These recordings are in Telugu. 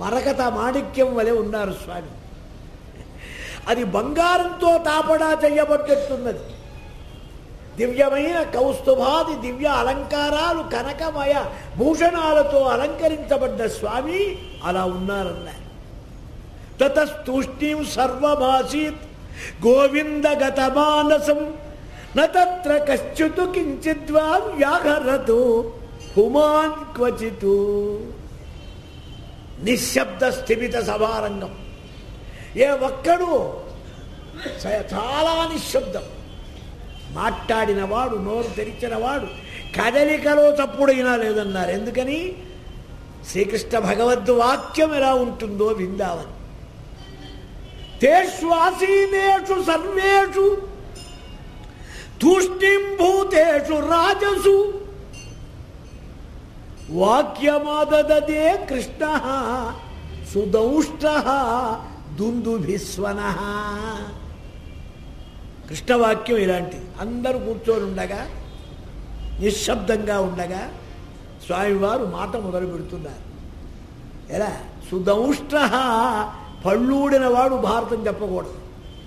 మరకత మాణిక్యం వలె ఉన్నారు స్వామి అది బంగారంతో తాపడా చేయబడ్డట్టున్నది దివ్యమైన కౌస్తుభాది దివ్య అలంకారాలు కనకమయ భూషణాలతో అలంకరించబడ్డ స్వామి అలా ఉన్నారన్నారు తతస్తూష్ణీం సర్వమాసీత్ గోవిందగత మానసం నత్ర కశ్చితు కించిద్వా వ్యాహరతు హుమాన్ క్వచితు నిశ్శబ్ద స్థిమిత సభారంగం ఏ ఒక్కడు చ- చాలా నిశ్శబ్దం మాట్లాడినవాడు నోరు తెరిచినవాడు కదలికలో తప్పుడైనా లేదన్నారు ఎందుకని శ్రీకృష్ణ భగవద్ వాక్యం ఎలా ఉంటుందో విందామని తేష్వాసీనేషు సర్వేషు తూష్ణిం భూతేషు రాజసు వాక్యమాదదే కృష్ణ సుదౌష్ట దుందుభిస్వన కృష్ణవాక్యం ఇలాంటిది అందరూ కూర్చొని ఉండగా నిశ్శబ్దంగా ఉండగా స్వామివారు మాట మొదలు పెడుతున్నారు ఎలా సుదౌష్ట పళ్ళూడిన వాడు భారతం చెప్పకూడదు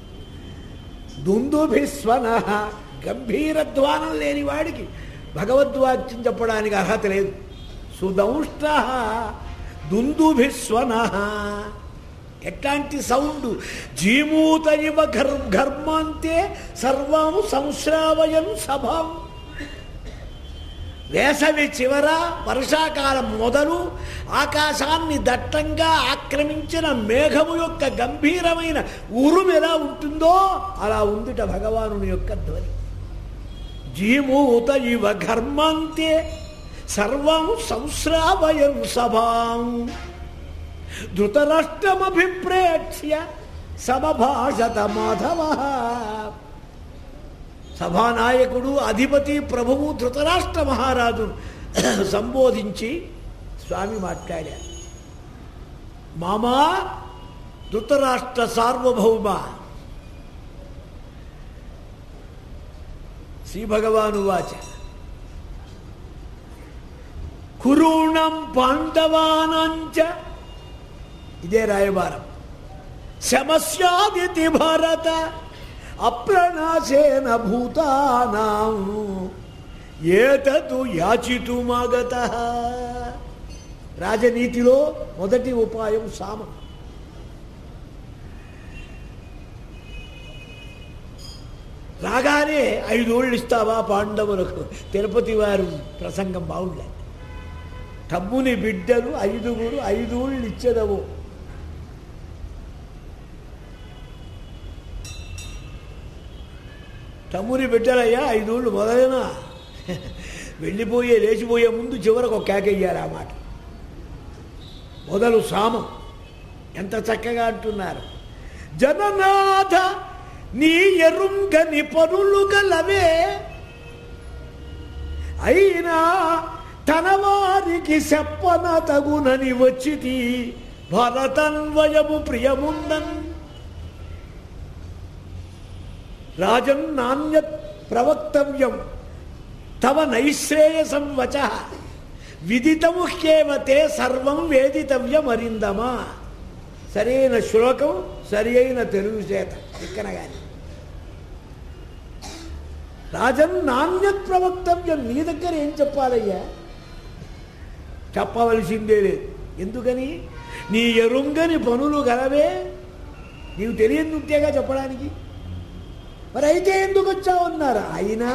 దుందుభిస్వన గంభీర ధ్వానం లేని వాడికి భగవద్వాక్యం చెప్పడానికి అర్హత లేదు సుదౌష్ట దుందుభిస్వన ఎట్లాంటి సౌండ్ జీమూత ఇవ గర్ ఘర్మాంతే సర్వం సంశ్రావయం సభం వేసవి చివర వర్షాకాలం మొదలు ఆకాశాన్ని దట్టంగా ఆక్రమించిన మేఘము యొక్క గంభీరమైన ఉరుము ఎలా ఉంటుందో అలా ఉందిట భగవానుని యొక్క ధ్వని జీమూత ఇవ ఘర్మంతే సర్వం సంశ్రావయం సభాం ధృతరాష్ట్రమభిప్రేక్ష్య సమభాషత మాధవ సభానాయకుడు అధిపతి ప్రభువు ధృతరాష్ట్ర మహారాజును సంబోధించి స్వామి మాట్లాడారు మామా ధృతరాష్ట్ర సార్వభౌమ శ్రీ భగవాను వాచ కురూణం పాండవానంచ ఇదే రాయబారం శమస్యాదితి భారత అప్రణాశేన భూతానాం ఏతదు యాచితుమాగత రాజనీతిలో మొదటి ఉపాయం సామం రాగానే ఐదోళ్ళు ఇస్తావా పాండవులకు తిరుపతి వారు ప్రసంగం బాగుండే తమ్ముని బిడ్డలు ఐదుగురు ఐదోళ్ళు ఇచ్చేదవు తమ్ముని బిడ్డలయ్యా ఐదోళ్ళు మొదలైన వెళ్ళిపోయే లేచిపోయే ముందు చివరకు ఒక కేకయ్యారు ఆ మాట మొదలు సామం ఎంత చక్కగా అంటున్నారు జననాథ నీ ఎరుంగని పనులు గలవే అయినా తన వారికి చెప్పన తగునని వచ్చితి భరతన్వయము ప్రియముందన్ రాజన్ నాణ్యత్ ప్రవక్తవ్యం తవ నైశ్రేయసం వచ విదితముఖ్యేవతే సర్వం వేదితవ్యం అరిందమా సరైన శ్లోకం సరి అయిన తెలుగు చేత ఇక్కడ కానీ రాజన్ నాణ్యత్ ప్రవక్తవ్యం నీ దగ్గర ఏం చెప్పాలయ్యా చెప్పవలసిందే లేదు ఎందుకని నీ ఎరుంగని పనులు గలవే నీవు తెలియని ఉంటేగా చెప్పడానికి మరి అయితే ఎందుకు వచ్చావన్నారు అయినా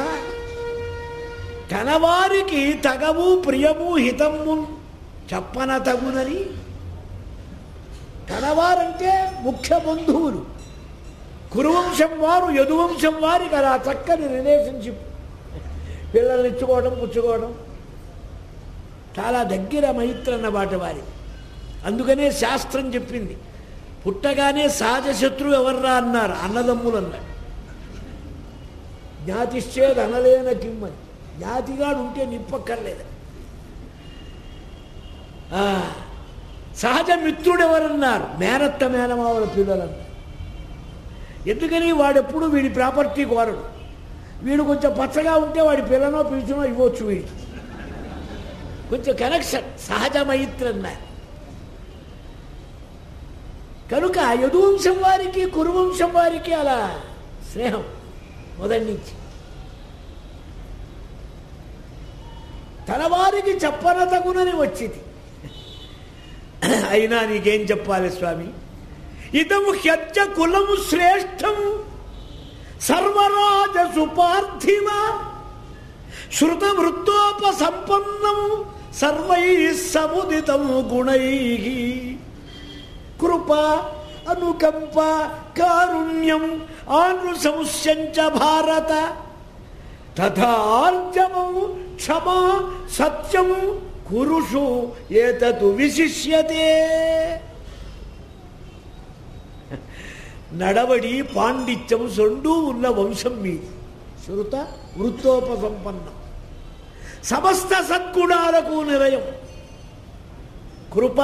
తనవారికి తగవు ప్రియము హితము చెప్పన తగునని తనవారంటే ముఖ్య బంధువులు కురువంశం వారు యదువంశం వారికి అలా చక్కని రిలేషన్షిప్ పిల్లల్ని ఇచ్చుకోవడం పుచ్చుకోవడం చాలా దగ్గర మైత్రి అన్నమాట వారి అందుకనే శాస్త్రం చెప్పింది పుట్టగానే సహజ శత్రువు ఎవర్రా అన్నారు అన్నదమ్ములు అన్నాడు జ్ఞాతిశ్చేది అనలేన కిమ్మని జ్ఞాతిగాడు ఉంటే నిప్పక్కర్లేదు ఆ, సహజ మిత్రుడు ఎవరన్నారు మేనత్త మేనమావుల పిల్లలన్నారు ఎందుకని వాడెప్పుడు వీడి ప్రాపర్టీ కోరడు వీడు కొంచెం పచ్చగా ఉంటే వాడి పిల్లనో పిలిచినో ఇవ్వచ్చు వీడికి కొంచెం కనెక్షన్ సహజ మైత్రి అన్నారు కనుక యదువంశం వారికి కురువంశం వారికి అలా స్నేహం మొదటి నుంచి తన వారికి చెప్పనతగునని వచ్చింది అయినా నీకేం చెప్పాలి స్వామి ఇదము హ్యత్య కులము శ్రేష్టం సర్వరాజ సుపార్థివ శృత వృత్తోపసంపన్నం సర్వై సముదితం గుణై కృప అనుకంప కారుణ్యం ఆనుసంస్యంచ భారత తథార్జవం క్షమా సత్యం కురుషు ఏతతు విశిష్యతే నడవడి పాండిత్యం రెండూ ఉన్న వంశం మీది శృత వృత్తోపసంపన్నం సమస్త సద్గుణాలకు నిలయం కృప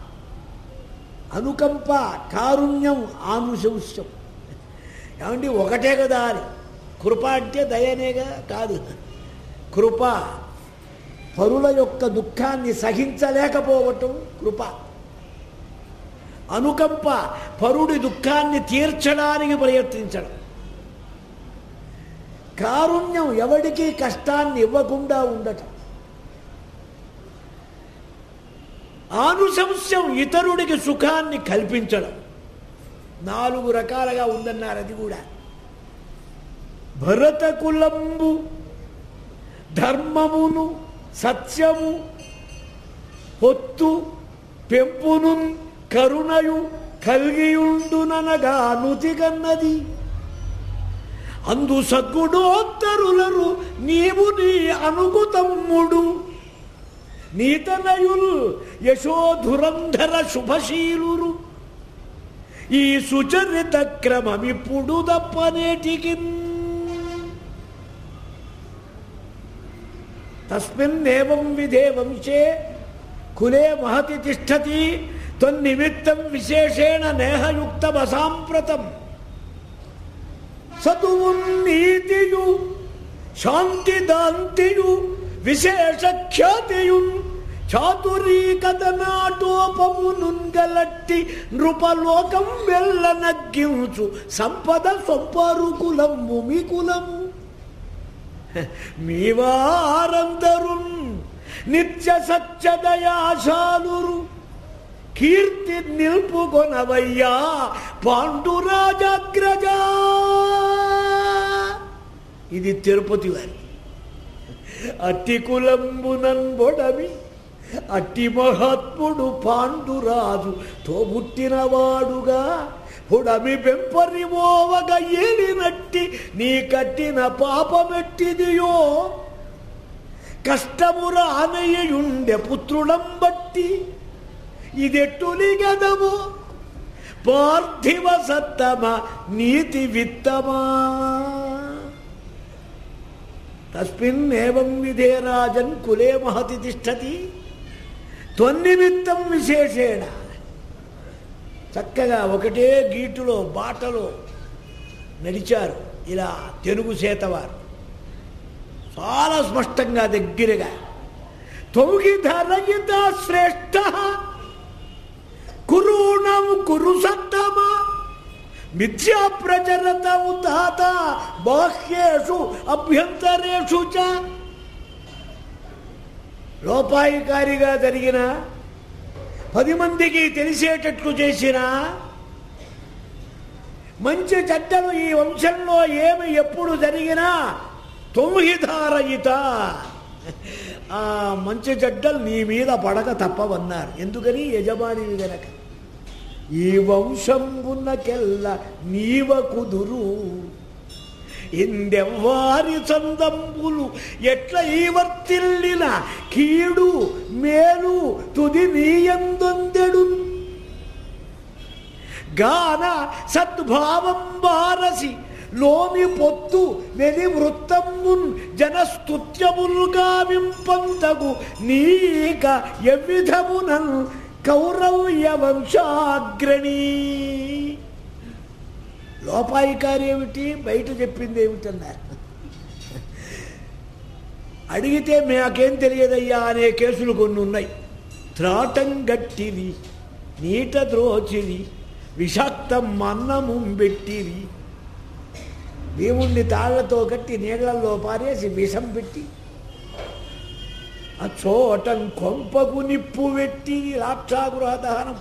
అనుకంప కారుణ్యం ఆనుశంస్యం ఏమండి ఒకటే కదా అని కృప అంటే దయనేగా కాదు కృప పరుల యొక్క దుఃఖాన్ని సహించలేకపోవటం కృప అనుకంప పరుడి దుఃఖాన్ని తీర్చడానికి ప్రయత్నించడం కారుణ్యం ఎవడికి కష్టాన్ని ఇవ్వకుండా ఉండటం ఆనుశంస్యం ఇతరుడికి సుఖాన్ని కల్పించడం నాలుగు రకాలుగా ఉందన్నారు అది కూడా భరత కులంబు ధర్మమును సత్యము పొత్తు పెంపును కరుణయు కలిగియుండుననగా నుతిగన్నది అందు సద్గుణోత్తరులరు నీవు నీ అనుగుతమ్ముడు నీతనయుల్ యశోధురంధర శుభశీలురు ఈ సుచరిత క్రమమిప్పుడు తప్పనేటికి తస్మిన్నేవం విధే వంశే కులే మహతి తిష్టతి తన్నిమిత్తం విశేషేణ నేహయుక్తమసాంప్రతం సతువు నీతియు శాంతి దాంతియు విశేష ఖ్యాతియున్ చాతురీకదనాటోపమునుంగలట్టి నృపలోకం వెళ్ళనగ్గించు సంపద సొంపరు కులము మీ కులము మీ వారందరున్ నిత్య సత్యదయాశాలురు కీర్తి నిల్పుకొనవయ్యా పాండురాజాగ్రజ ఇది తిరుపతి వారి అట్టి కులంబునన్ బొడమి అట్టి మహాత్ముడు పాండురాజు తోబుట్టినవాడుగా పుడమి బెంపరిమోవగా ఏలినట్టి నీ కట్టిన పాపమెట్టిదియో కష్టముర ఆనయ్యుండె పుత్రుడం బట్టి ఇదెట్టులిగదము పార్థివ సత్తమ నీతి విత్తమా తస్మిన్నేవం విధే రాజన్ కులే మహతి తిష్టతి త్వన్నిమిత్తం విశేషేణ చక్కగా ఒకటే గీటులో బాటలో నడిచారు ఇలా తెలుగు సేతవారు చాలా స్పష్టంగా దగ్గరగా తొమ్మిది ధరయిత శ్రేష్ఠ కురూణం కురు సత్తమా మిథ్యా ప్రచరతం తాత బాహ్యేషు అభ్యంతరేషు చ లోపాయికారిగా జరిగిన పది మందికి తెలిసేటట్లు చేసిన మంచి చెడ్డలు ఈ వంశంలో ఏమి ఎప్పుడు జరిగినా తొమ్మిదారయిత ఆ మంచి చెడ్డలు నీ మీద పడక తప్పవన్నారు ఎందుకని యజమానివి గనక ఈ వంశంబున్నకెల్ల నీవ కుదురు ఇందెవ్వారి చందంబులు ఎట్ల ఈ వర్తిల్లిన కీడు మేలు తుది నీయందొందెడు గాన సద్భావం బారసి లోని పొత్తు వెలి వృత్తమున్ జనస్తుత్యములుగా వింపంతగు నీక ఎవ్విధమునన్ కౌరవ్య వంశాగ్రణి లోపాయికారి ఏమిటి బయట చెప్పింది ఏమిటన్నారు అడిగితే మాకేం తెలియదయ్యా అనే కేసులు కొన్ని ఉన్నాయి త్రాటం గట్టివి నీట ద్రోచివి విషాక్తం అన్నము పెట్టిరి దేవుణ్ణి తాళ్లతో కట్టి నీళ్లలో పారేసి విషం పెట్టి ఆ చోటం కొంపకు నిప్పు పెట్టి రాక్షాగృహ దహనం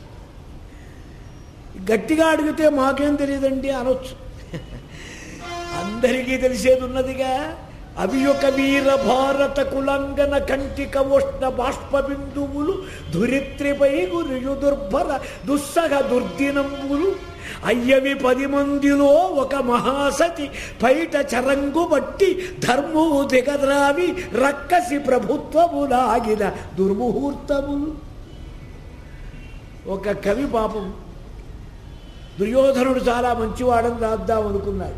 గట్టిగా అడిగితే మాకేం తెలియదండి అనొచ్చు అందరికీ తెలిసేది ఉన్నదిగా అవి ఒక వీర భారత కులంగన కంటిక ఉష్ణ బాష్ప బిందువులు ధురిత్రిపై గురియు దుర్భర దుస్సగ దుర్దినంబులు అయ్యవి పది మందిలో ఒక మహాసతి పైట చరంగు బట్టి ధర్మము దిగద్రావి రక్కసి ప్రభుత్వములాగిన దుర్ముహూర్తములు ఒక కవి పాపం దుర్యోధనుడు చాలా మంచివాడని రాద్దాం అనుకున్నాడు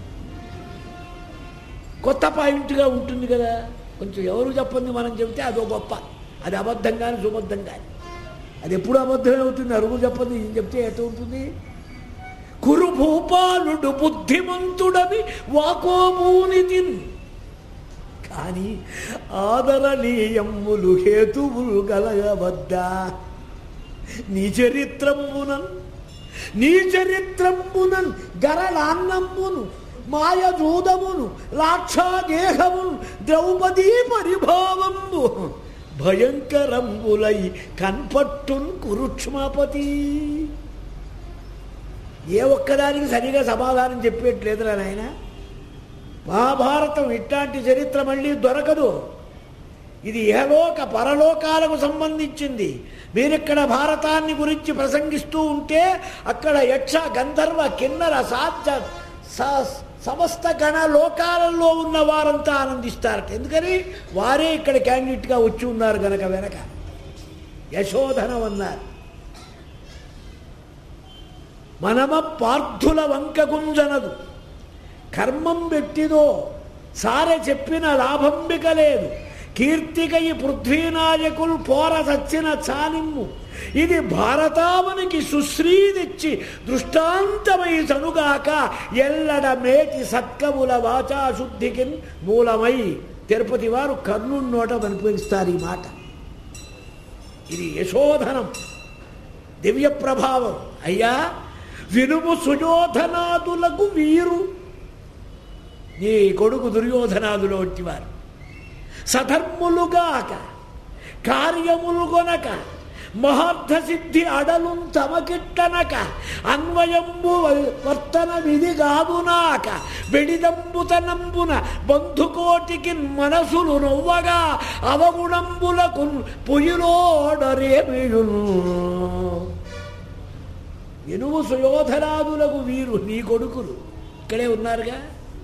కొత్త పాయింట్గా ఉంటుంది కదా కొంచెం ఎవరు చెప్పండి మనం చెబితే అదో గొప్ప అది అబద్ధం కానీ సుబద్ధం కానీ అది ఎప్పుడు అబద్ధమే అవుతుంది అరుగు చెప్పండి ఇది చెప్తే ఎట ఉంటుంది కురు భూపాలుడు బుద్ధిమంతుడని వాకోమూనిది కానీ ఆదరణీయములు హేతువులు కలగవద్దా నీ చరిత్రమునన్ నీ చరిత్రమునన్ గరళాన్నమ్మును మాయజూదమును లాక్షాదేహమును ద్రౌపదీ పరిభావంబు భయంకరంబులై కన్పట్టున్ కురుక్ష్మపతి ఏ ఒక్కదానికి సరిగా సమాధానం చెప్పేట్లేదురా నాయన మహాభారతం ఇట్లాంటి చరిత్ర మళ్ళీ దొరకదు ఇది ఏలోక పరలోకాలకు సంబంధించింది మీరిక్కడ భారతాన్ని గురించి ప్రసంగిస్తూ ఉంటే అక్కడ యక్ష గంధర్వ కిన్నర సాధ్య స- సమస్త గణ లోకాలలో ఉన్న వారంతా ఆనందిస్తారట ఎందుకని వారే ఇక్కడ క్యాండిడేట్గా వచ్చి ఉన్నారు గనక వెనక యశోధనం అన్నారు మనమ పార్థుల వంక గుంజనదు కర్మం పెట్టిదో సారె చెప్పిన లాభంబిక లేదు కీర్తికయి పృథ్వీనాయకులు పోర సచ్చిన చాలిమ్ము ఇది భారతావనికి సుశ్రీ తెచ్చి దృష్టాంతమై సనుగాక ఎల్లడ మేటి సత్కముల వాచాశుద్ధికి మూలమై తిరుపతి వారు కర్ణుడి నోట కనిపిస్తారు ఈ మాట ఇది యశోధనం దివ్య ప్రభావం అయ్యా వినుము సుయోధనాదులకు వీరు నీ కొడుకు దుర్యోధనాదులో వంటివారు సధర్ములుగాక కార్యములు కొనక మహార్థ సిద్ధి అడలు తమకిట్టనక అన్వయంబు వర్తన విధి కాదునాక బెడిదంబుతనంబున బంధుకోటికి మనసులు నవ్వగా అవగుణంబులకు పొయ్యిలోడరేమియును ఎనువు సుయోధనాదులకు వీరు నీ కొడుకులు ఇక్కడే ఉన్నారుగా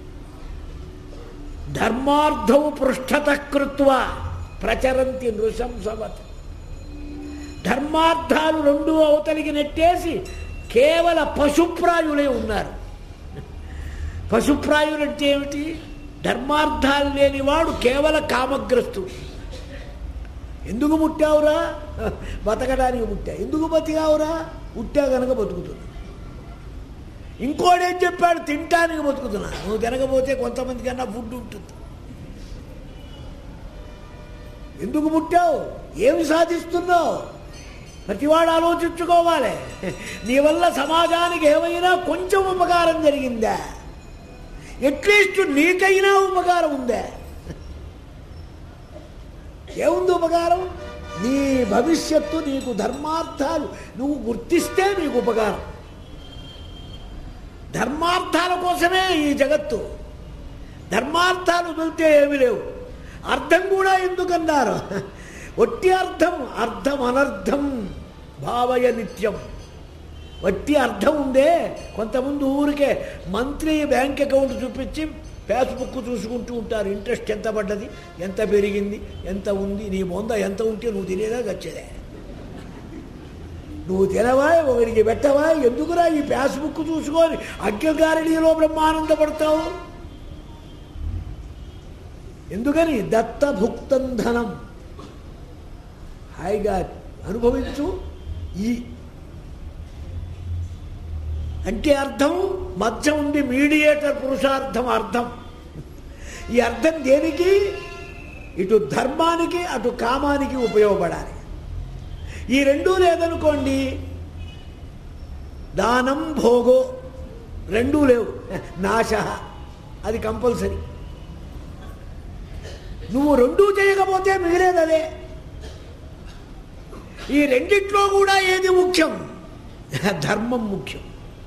ధర్మార్థం పృష్ఠత కృత్వ ప్రచరంతి నృశంసవత్ ధర్మార్థాలు రెండు అవతలికి నెట్టేసి కేవల పశుప్రాయులే ఉన్నారు పశుప్రాయులు అంటే ఏమిటి ధర్మార్థాలు లేనివాడు కేవల కామగ్రస్తుడు ఎందుకు పుట్టావురా బతకడానికి పుట్టా ఎందుకు బతికావురా పుట్టా కనుక బతుకుతున్నా ఇంకోడేం చెప్పాడు తినటానికి బతుకుతున్నా నువ్వు తినకపోతే కొంతమంది కన్నా ఫుడ్ ఉంటుంది ఎందుకు పుట్టావు ఏమి సాధిస్తున్నావు ప్రతివాడు ఆలోచించుకోవాలి నీ వల్ల సమాజానికి ఏమైనా కొంచెం ఉపకారం జరిగిందా అట్లీస్ట్ నీకైనా ఉపకారం ఉందా ఏముంది ఉపకారం నీ భవిష్యత్తు నీకు ధర్మార్థాలు నువ్వు గుర్తిస్తే నీకు ఉపకారం ధర్మార్థాల కోసమే ఈ జగత్తు ధర్మార్థాలు వదిలితే ఏమి లేవు అర్థం కూడా ఎందుకన్నారు ఒట్టి అర్థం అర్థం అనర్థం భావయ నిత్యం వట్టి అర్థం ఉందే కొంతమంది ఊరికే మంత్లీ బ్యాంక్ అకౌంట్ చూపించి ఫేస్బుక్ చూసుకుంటూ ఉంటారు ఇంట్రెస్ట్ ఎంత పడ్డది ఎంత పెరిగింది ఎంత ఉంది నీ మొంద ఎంత ఉంటే నువ్వు తినేదా గచ్చేదే నువ్వు తినవా ఒకరికి పెట్టవా ఎందుకురా ఈ ఫేస్బుక్ చూసుకొని అజ్ఞగారిణిలో బ్రహ్మానందపడతావు ఎందుకని దత్తభుక్తం ధనం హాయిగా అనుభవించు ఈ అంటే అర్థం మధ్య ఉంది మీడియేటర్ పురుషార్థం అర్థం ఈ అర్థం దేనికి ఇటు ధర్మానికి అటు కామానికి ఉపయోగపడాలి ఈ రెండూ లేదనుకోండి దానం భోగో రెండూ లేవు నాశ అది కంపల్సరీ నువ్వు రెండూ చేయకపోతే మిగిలేది అదే ఈ రెండిట్లో కూడా ఏది ముఖ్యం ధర్మం ముఖ్యం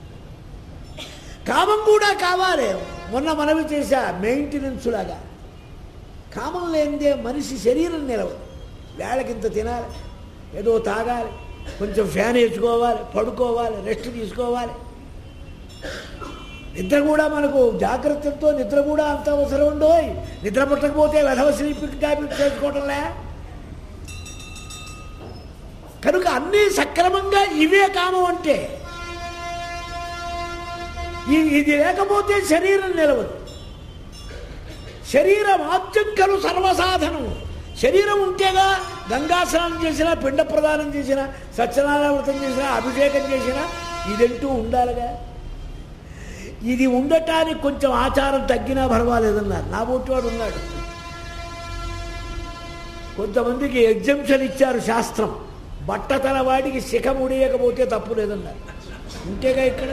కామం కూడా కావాలి మొన్న మనవి చేశా మెయింటెనెన్స్ లాగా కామం లేనిదే మనిషి శరీరం నిలవదు వేళకింత తినాలి ఏదో తాగాలి కొంచెం ఫ్యాన్ వేసుకోవాలి పడుకోవాలి రెస్ట్ తీసుకోవాలి నిద్ర కూడా మనకు జాగ్రత్తతో నిద్ర కూడా అంత అవసరం ఉండో నిద్ర పట్టకపోతే వెధవ స్లీపింగ్ ట్యాబ్లెట్ చేసుకోవటంలే కనుక అన్నీ సక్రమంగా ఇవే కామం అంటే ఈ- ఇది లేకపోతే శరీరం నిలవదు శరీరం ఆద్యంకలు సర్వసాధనం శరీరం ఉంటేగా గంగా స్నానం చేసినా పిండ ప్రదానం చేసినా సత్యనారాయణ వ్రతం చేసినా అభిషేకం చేసినా ఇదంటూ ఉండాలిగా ఇది ఉండటానికి కొంచెం ఆచారం తగ్గినా పర్వాలేదన్నారు నా వాడు ఉన్నాడు కొంతమందికి ఎగ్జంప్షన్ ఇచ్చారు శాస్త్రం బట్టతల వాడికి శిఖ ముడియకపోతే తప్పు లేదన్నారు ఉంటేగా ఇక్కడ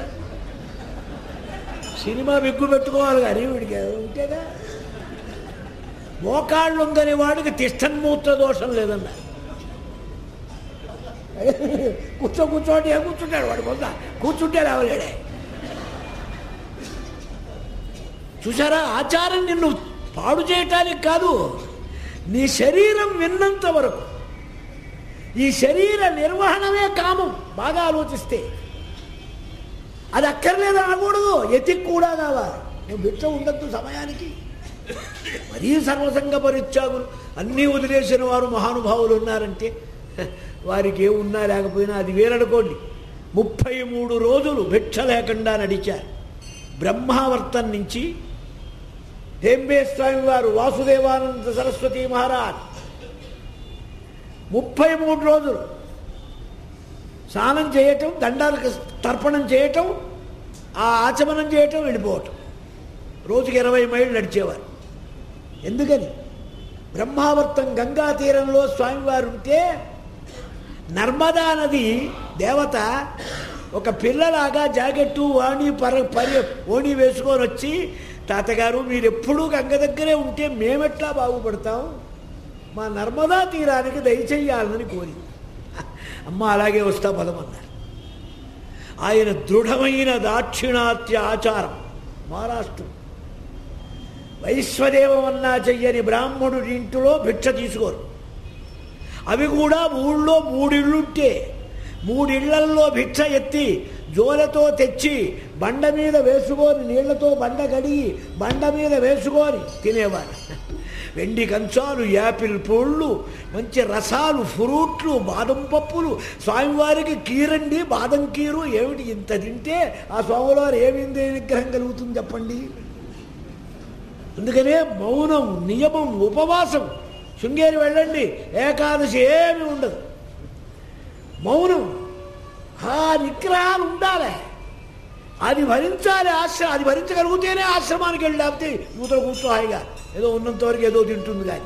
సినిమా విగ్గు పెట్టుకోవాలి కానీ వీడికి ఉంటేగా మోకాళ్ళు ఉందని వాడికి తిష్టన్మూత్ర దోషం లేదన్నా కూర్చో కూర్చోటి ఏం కూర్చుంటాడు వాడు పొంద కూర్చుంటే రావలేడే చూసారా ఆచారం నిన్ను పాడు చేయటానికి కాదు నీ శరీరం విన్నంత వరకు ఈ శరీర నిర్వహణమే కామం బాగా ఆలోచిస్తే అది అక్కర్లేదు అనకూడదు ఎతిక్ కూడా కావాలి నువ్వు బిడ్డ ఉండద్దు సమయానికి మరీ సర్వసంగ పరిత్యాగులు అన్నీ వదిలేసిన వారు మహానుభావులు ఉన్నారంటే వారికి ఏమున్నా లేకపోయినా అది వేరనుకోండి ముప్పై మూడు రోజులు భిక్ష లేకుండా నడిచారు బ్రహ్మావర్తం నుంచి హేంబే స్వామి వారు వాసుదేవానంద సరస్వతి మహారాజ్ ముప్పై మూడు రోజులు స్నానం చేయటం దండాలకు తర్పణం చేయటం ఆ ఆచమనం చేయటం వెళ్ళిపోవటం రోజుకి ఇరవై మైళ్ళు నడిచేవారు ఎందుకని బ్రహ్మావర్తం గంగా తీరంలో స్వామివారు ఉంటే నర్మదా నది దేవత ఒక పిల్లలాగా జాకెట్టు వాణి పర పరి ఓణి వేసుకొని వచ్చి తాతగారు మీరు ఎప్పుడూ గంగ దగ్గరే ఉంటే మేమెట్లా బాగుపడతాం మా నర్మదా తీరానికి దయచేయాలని కోరింది అమ్మ అలాగే వస్తా పదమన్నారు ఆయన దృఢమైన దాక్షిణాత్య ఆచారం మహారాష్ట్రం వైశ్వదేవమన్నా చెయ్యని బ్రాహ్మణుడి ఇంటిలో భిక్ష తీసుకోరు అవి కూడా ఊళ్ళో మూడిళ్ళుంటే మూడిళ్లల్లో భిక్ష ఎత్తి జోలతో తెచ్చి బండ మీద వేసుకొని నీళ్లతో బండ కడిగి బండ మీద వేసుకొని తినేవారు వెండి కంచాలు యాపిల్ పళ్ళు మంచి రసాలు ఫ్రూట్లు బాదం పప్పులు స్వామివారికి కీరండి బాదం కీరు ఏమిటి ఇంత తింటే ఆ స్వామివారు ఏమింది విగ్రహం కలుగుతుంది చెప్పండి అందుకనే మౌనం నియమం ఉపవాసం శృంగేరి వెళ్ళండి ఏకాదశి ఏమి ఉండదు మౌనం ఆ నిగ్రహాలు ఉండాలి అది భరించాలి ఆశ్రమం అది భరించగలిగితేనే ఆశ్రమానికి వెళ్ళి లేకపోతే యువతలు కూర్చో హాయిగా ఏదో ఉన్నంత వరకు ఏదో తింటుంది కానీ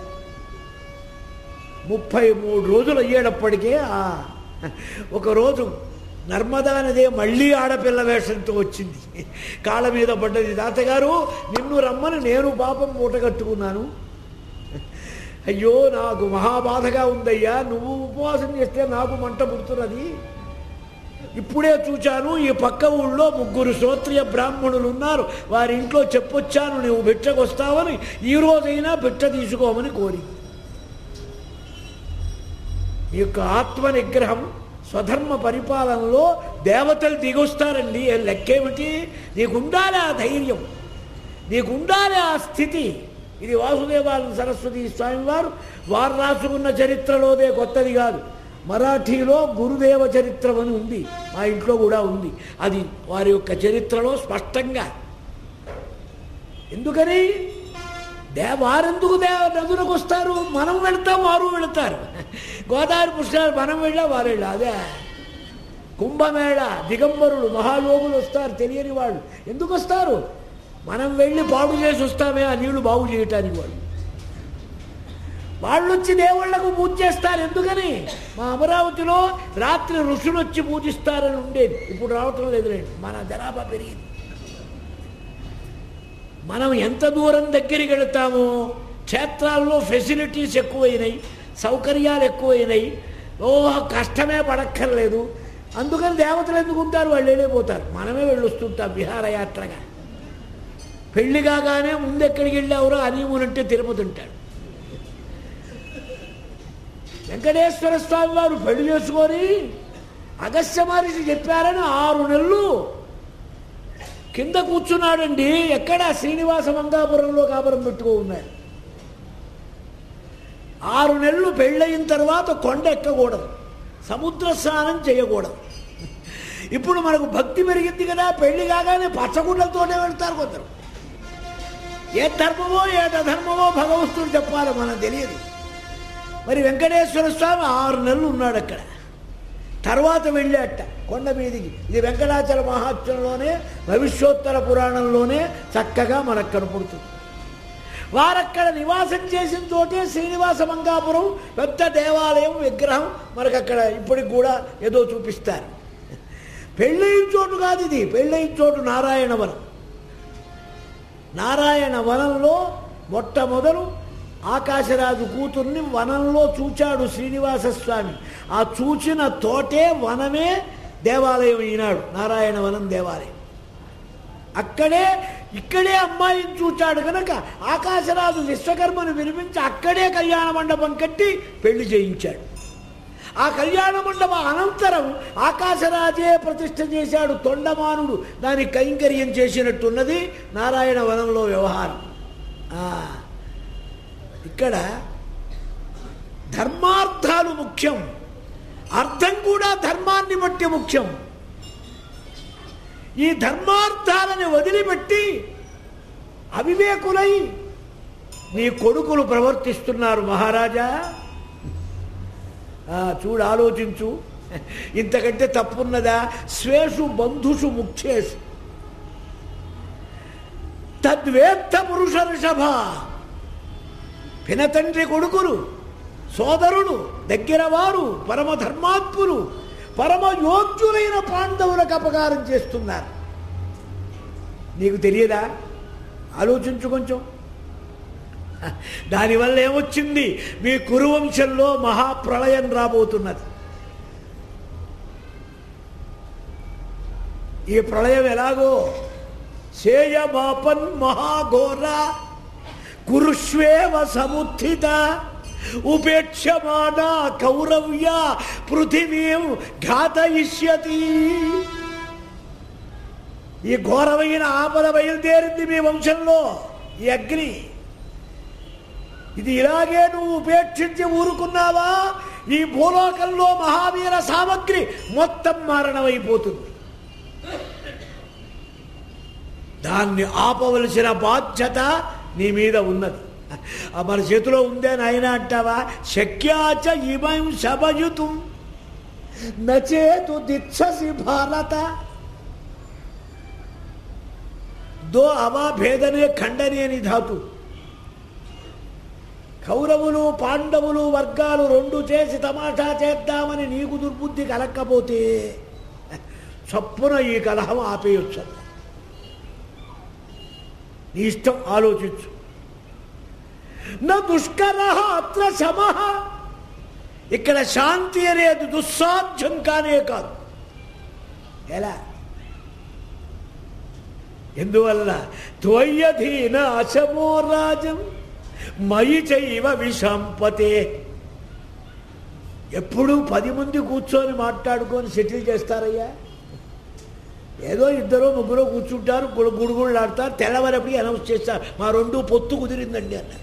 ముప్పై మూడు రోజులు అయ్యేటప్పటికే ఆ ఒకరోజు నర్మదా నదే మళ్ళీ ఆడపిల్ల వేషంతో వచ్చింది కాళ్ళ మీద పడ్డది తాతగారు నిన్ను రమ్మని నేను పాపం మూట కట్టుకున్నాను అయ్యో నాకు మహాబాధగా ఉందయ్యా నువ్వు ఉపవాసం చేస్తే నాకు మంట పుడుతున్నది ఇప్పుడే చూచాను ఈ పక్క ఊళ్ళో ముగ్గురు శ్రోత్రియ బ్రాహ్మణులు ఉన్నారు వారి ఇంట్లో చెప్పొచ్చాను నువ్వు భిక్షకు వస్తావని ఈ రోజైనా భిక్ష తీసుకోమని కోరింది ఈ యొక్క ఆత్మ నిగ్రహం స్వధర్మ పరిపాలనలో దేవతలు దిగొస్తారండి ఏ లెక్కేమిటి నీకుండాలి ఆ ధైర్యం నీకుండాలి ఆ స్థితి ఇది వాసుదేవానంద సరస్వతి స్వామి వారు వారు రాసుకున్న చరిత్రలోదే కొత్తది కాదు మరాఠీలో గురుదేవ చరిత్రం అని ఉంది మా ఇంట్లో కూడా ఉంది అది వారి యొక్క చరిత్రలో స్పష్టంగా ఎందుకని దే వారెందుకు దే నదులకు వస్తారు మనం వెళ్తాం వారు వెళతారు గోదావరి పుష్కరాలు మనం వెళ్ళా వారు వెళ్ళా అదే కుంభమేళ దిగంబరులు మహాయోగులు వస్తారు తెలియని వాళ్ళు ఎందుకు వస్తారు మనం వెళ్ళి బాగు చేసి వస్తామే ఆ నీళ్లు బాగు చేయటానికి వాళ్ళు వాళ్ళు వచ్చి దేవుళ్లకు పూజ చేస్తారు ఎందుకని మా అమరావతిలో రాత్రి ఋషులు వచ్చి పూజిస్తారని ఉండేది ఇప్పుడు రావటం లేదులేండి మన జనాభా పెరిగింది మనం ఎంత దూరం దగ్గరికి వెళతామో క్షేత్రాల్లో ఫెసిలిటీస్ ఎక్కువైనాయి సౌకర్యాలు ఎక్కువైనాయి ఓహ కష్టమే పడక్కర్లేదు అందుకని దేవతలు ఎందుకు ఉంటారు వాళ్ళు వెళ్ళిపోతారు మనమే వెళ్ళొస్తుంటాం విహారయాత్రగా పెళ్లి కాగానే ముందు ఎక్కడికి వెళ్ళావురో హనీమూన్ అంటే తిరుపతి ఉంటాడు వెంకటేశ్వర స్వామి వారు పెళ్లి చేసుకొని అగస్త్య మహర్షి చెప్పారని ఆరు నెలలు కింద కూర్చున్నాడండి ఎక్కడ శ్రీనివాస మంగాపురంలో కాపురం పెట్టుకో ఉన్నాడు ఆరు నెలలు పెళ్ళయిన తర్వాత కొండ ఎక్కకూడదు సముద్ర స్నానం చేయకూడదు ఇప్పుడు మనకు భక్తి పెరిగింది కదా పెళ్లి కాగానే పచ్చగుడ్డలతోనే వెళ్తారు కొందరు ఏ ధర్మమో ఏ అధర్మమో భగవంతుడు చెప్పాలి మనకు తెలియదు మరి వెంకటేశ్వర స్వామి ఆరు నెలలు ఉన్నాడు అక్కడ తర్వాత వెళ్ళాట కొండ మీదికి ఇది వెంకటాచల మహాత్మ్యంలోనే భవిష్యోత్తర పురాణంలోనే చక్కగా మనకు కనపడుతుంది వారక్కడ నివాసం చేసిన చోటే శ్రీనివాస మంగాపురం పెద్ద దేవాలయం విగ్రహం మనకు అక్కడ ఇప్పటికి కూడా ఏదో చూపిస్తారు పెళ్ళయిన చోటు కాదు ఇది పెళ్ళయిన చోటు నారాయణవనం నారాయణ వనంలో మొట్టమొదలు ఆకాశరాజు కూతుర్ని వనంలో చూచాడు శ్రీనివాస స్వామి ఆ చూచిన తోటే వనమే దేవాలయం ఈనాడు నారాయణ వనం దేవాలయం అక్కడే ఇక్కడే అమ్మాయిని చూచాడు కనుక ఆకాశరాజు విశ్వకర్మను వినిపించి అక్కడే కళ్యాణ మండపం కట్టి పెళ్లి చేయించాడు ఆ కళ్యాణ మండపం అనంతరం ఆకాశరాజే ప్రతిష్ఠ చేశాడు తొండమానుడు దాని కైంకర్యం చేసినట్టున్నది నారాయణ వనంలో వ్యవహారం ఆ, ఇక్కడ ధర్మార్థాలు ముఖ్యం అర్థం కూడా ధర్మాన్ని బట్టి ముఖ్యం ఈ ధర్మార్థాలని వదిలిపెట్టి అవివేకులై నీ కొడుకులు ప్రవర్తిస్తున్నారు మహారాజా ఆ, చూడు ఆలోచించు ఇంతకంటే తప్పున్నదా స్వేషు బంధుషు ముఖ్యేషు తద్వేత్త పురుష ఋషభ పినతండ్రి కొడుకులు సోదరులు దగ్గర వారు పరమ ధర్మాత్ములు పరమ యోగ్యులైన పాండవులకు అపకారం చేస్తున్నారు నీకు తెలియదా ఆలోచించు కొంచెం దానివల్ల ఏమొచ్చింది మీ కురువంశంలో మహాప్రళయం రాబోతున్నది ఈ ప్రళయం ఎలాగో సేయమాపన్ మహాఘోర కురుష్వేవ సముత్థిత ఉపేక్షమాన కౌరవ్య పృథివీం ఘాతయిష్యతి ఈ ఘోరమైన ఆపద బయలుదేరింది మీ వంశంలో ఈ అగ్ని ఇది ఇలాగే నువ్వు ఉపేక్షించి ఊరుకున్నావా ఈ భూలోకంలో మహావీర సామగ్రి మొత్తం మారణమైపోతుంది దాన్ని ఆపవలసిన బాధ్యత నీ మీద ఉన్నది ఆ మన చేతిలో ఉందే నాయన అంటావా శక్యాచ ఇమం శబయుతుం నచేతు దిచ్చసి భారత దో అవా భేదనే ఖండనే అని ధాతు కౌరవులు పాండవులు వర్గాలు రెండు చేసి తమాషా చేద్దామని నీకు దుర్బుద్ధి కలక్కపోతే చప్పున ఈ కలహం ఆపేయొచ్చు నీ ఇష్టం ఆలోచించు నా దుష్కర అత్ర శమ ఇక్కడ శాంతి అనేది దుస్సాధ్యం కానే కాదు ఎలా ఎందువల్ల త్వయ్యధీన అశమో రాజం మయి చైవ విషంపతే ఎప్పుడు పది మంది కూర్చొని మాట్లాడుకొని సెటిల్ చేస్తారయ్యా ఏదో ఇద్దరు ముగ్గురు కూర్చుంటారు గుడు- గుడుగుళ్ళు ఆడతారు తెల్లవారప్పుడు అనౌన్స్ చేస్తారు మా రెండు పొత్తు కుదిరిందండి అన్న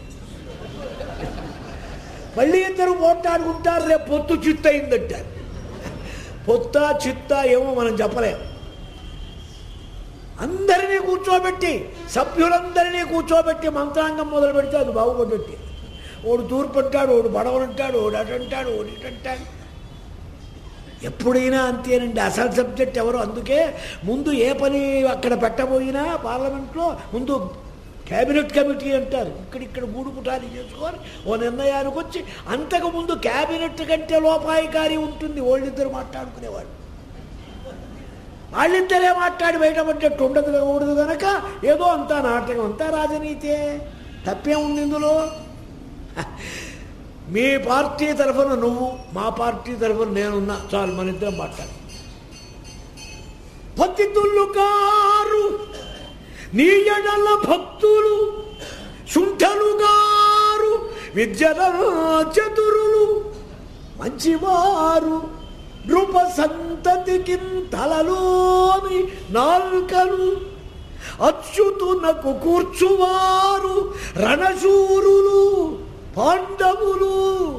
మళ్ళీ ఇద్దరు పోట్లాడుకుంటారు రేపు పొత్తు చిత్త అయిందంటారు పొత్త చిత్త ఏమో మనం చెప్పలేము అందరినీ కూర్చోబెట్టి సభ్యులందరినీ కూర్చోబెట్టి మంత్రాంగం మొదలు పెడితే అది బాగుపడ్డట్టు ఓడు తూర్పు అంటాడు ఓడు బడవనంటాడు ఓడు అటు అంటాడు ఓడు ఇటు అంటాడు ఎప్పుడైనా అంతేనండి అసలు సబ్జెక్ట్ ఎవరు అందుకే ముందు ఏ పని అక్కడ పెట్టబోయినా పార్లమెంట్లో ముందు క్యాబినెట్ కమిటీ అంటారు ఇక్కడిక్కడ మూడు పుటాలు చేసుకొని ఓ నిర్ణయానికి వచ్చి అంతకుముందు క్యాబినెట్ కంటే లోపాయికారి ఉంటుంది వాళ్ళిద్దరు మాట్లాడుకునేవాళ్ళు వాళ్ళిద్దరే మాట్లాడి బయటపడ్డట్టు ఉండదు ఉండదు కనుక ఏదో అంతా నాటకం అంతా రాజనీతే తప్పే ఉంది ఇందులో మీ పార్టీ తరఫున నువ్వు మా పార్టీ తరఫున నేనున్నా చాలు మన ఇద్దరం మాట్లాడు పతితులు కారు నీ ఎడల భక్తులు శుంఠలు గారు విద్యల చతురులు మంచివారు నృప సంతతికి తలలోని నాల్కలు అచ్యుతునకు కూర్చువారు రణశూరులు పాండవులు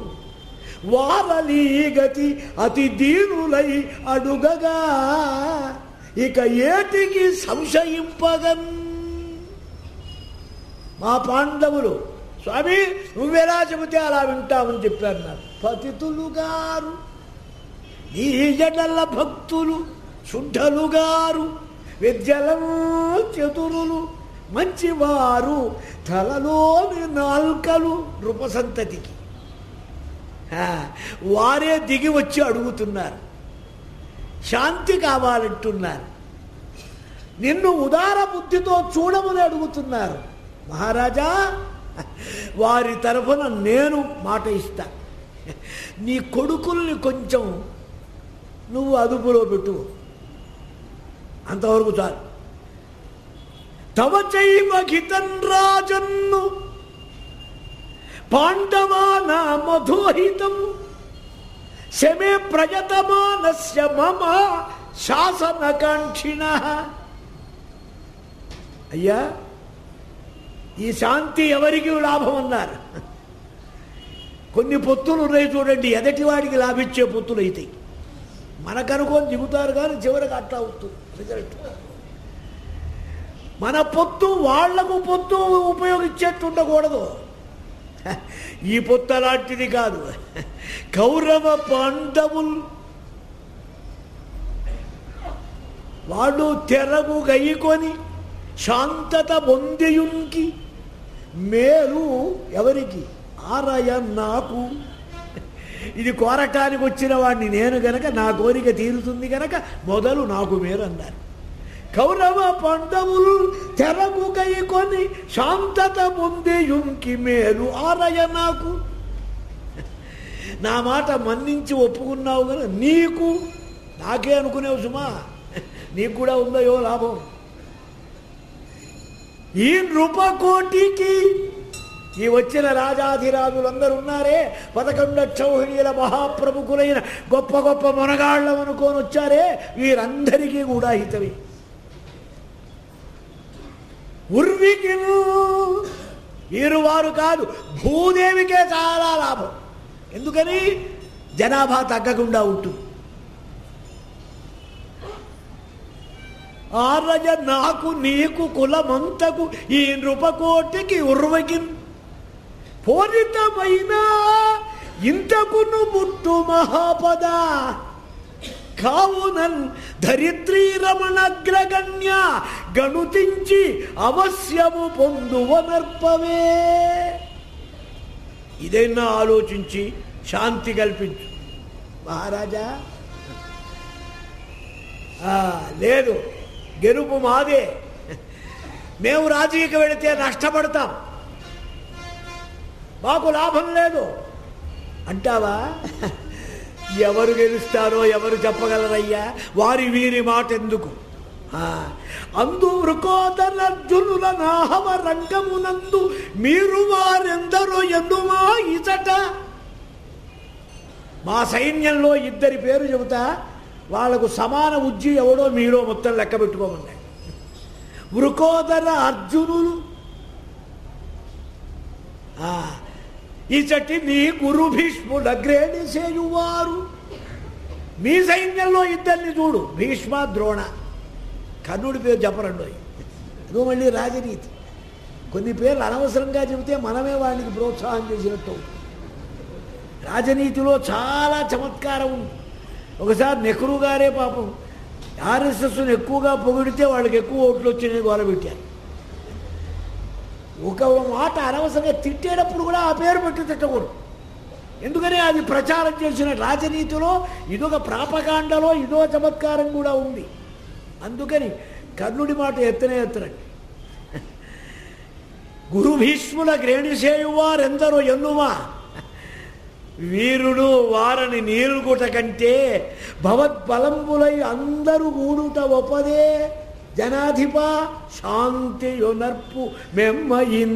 వారలీగతి అతి దీనులై అడుగగా ఇక ఏటికి సంశయింపగన్ మా పాండవులు స్వామి నువ్వెలా చెబితే అలా వింటామని చెప్పారు నాకు పతితులు గారు ఈ జడల భక్తులు శుద్ధలు గారు విద్యలం చతురులు మంచివారు తలలోని నాల్కలు నృపసంతతికి ఆ, వారే దిగి వచ్చి అడుగుతున్నారు శాంతి కావాలంటున్నారు నిన్ను ఉదార బుద్ధితో చూడమని అడుగుతున్నారు మహారాజా వారి తరఫున నేను మాట ఇస్తా నీ కొడుకుల్ని కొంచెం నువ్వు అదుపులో పెట్టు అంతవరకు చాలు తవ చైవ హితం రాజన్ను పాండవానా మధోహితం శమే ప్రయతమానస్య మమ శాసనకాంక్షిణ అయ్యా ఈ శాంతి ఎవరికి లాభం అన్నారు కొన్ని పొత్తులు ఉన్నాయి చూడండి ఎదటి వాడికి లాభించే పొత్తులు అయితే మనకనుకొని దిగుతారు కానీ చివరికి అట్లా అవుతుంది రిజల్ట్ మన పొత్తు వాళ్లకు పొత్తు ఉపయోగించేట్టు ఉండకూడదు ఈ పొత్తు అలాంటిది కాదు కౌరవ పాండవులు వాళ్ళు తెరగు గైకొని శాంతత పొందియుంకి మేలు ఎవరికి ఆరయ నాకు ఇది కోరటానికి వచ్చిన వాడిని నేను గనక నా కోరిక తీరుతుంది గనక మొదలు నాకు మేలు అన్నారు కౌరవ పాండవులు తెరగు కొని శాంతత పొందేయుంకి మేలు ఆరయ నాకు నా మాట మన్నించి ఒప్పుకున్నావు కదా నీకు నాకే అనుకునేవు సుమా నీకు కూడా ఉందో ఏవో లాభం ఈ నృపకోటికి ఈ వచ్చిన రాజాధిరాజులందరూ ఉన్నారే పదకొండ చౌహనీయుల మహాప్రముఖులైన గొప్ప గొప్ప మునగాళ్ళం అనుకొని వచ్చారే వీరందరికీ కూడా హితమే ఉర్వికి వీరు వారు కాదు భూదేవికే చాలా లాభం ఎందుకని జనాభా తగ్గకుండా ఉంటుంది ఆరజ నాకు నీకు కులమంతకు ఈ నృపకోటికి ఉర్వకిన్ పూరితమైన ఇంతకును ముట్టు మహాపద కావునన్ ధరిత్రీ రమణగ్రగణ్య గణుతించి అవశ్యము పొందువనర్పవే ఇదైనా ఆలోచించి శాంతి కల్పించు మహారాజా ఆ, లేదు గెలుపు మాదే మేము రాజీకి వెళితే నష్టపడతాం మాకు లాభం లేదు అంటావా ఎవరు గెలుస్తారో ఎవరు చెప్పగలరయ్యా వారి వీరి మాట ఎందుకు ఆ, అందు వృకోదరర్జునుల నాహవ రంగమునందు మీరు వారెందరో ఎందుమా ఇచట మా సైన్యంలో ఇద్దరి పేరు చెబుతా వాళ్లకు సమాన ఉజ్జి ఎవడో మీలో మొత్తం లెక్క పెట్టుకోమన్నాడు వృకోదర అర్జునులు ఆ, ఇచటి నీ గురు భీష్ముడగ్రేణి సేయువారు మీ సైన్యంలో ఇద్దరిని చూడు భీష్మ ద్రోణ కర్ణుడి పేరు చెప్పరండు అదో మళ్ళీ రాజనీతి కొన్ని పేర్లు అనవసరంగా చెబితే మనమే వాడికి ప్రోత్సాహం చేసినట్టు అవుతుంది రాజనీతిలో చాలా చమత్కారం ఉంది ఒకసారి నెహ్రూ గారే పాపం ఆర్ఎస్ఎస్ను ఎక్కువగా పొగిడితే వాళ్ళకి ఎక్కువ ఓట్లు వచ్చినాయి గోలబెట్టారు ఒక మాట అనవసరంగా తిట్టేటప్పుడు కూడా ఆ పేరు పెట్టి తిట్టకూడదు ఎందుకని అది ప్రచారం చేసిన రాజనీతిలో ఇదొక ప్రాపకాండలో ఇదో చమత్కారం కూడా ఉంది అందుకని కర్ణుడి మాట ఎత్తనే ఎత్తరండి గురు భీష్ముల గ్రేణిసేయువారెందరో ఎన్నుమా వీరుడు వారని నీరుగుట కంటే భవద్బలంబులై అందరూ గూడుట ఒపదే జనాధిప శాంతియునర్పు మెమ్మయిన్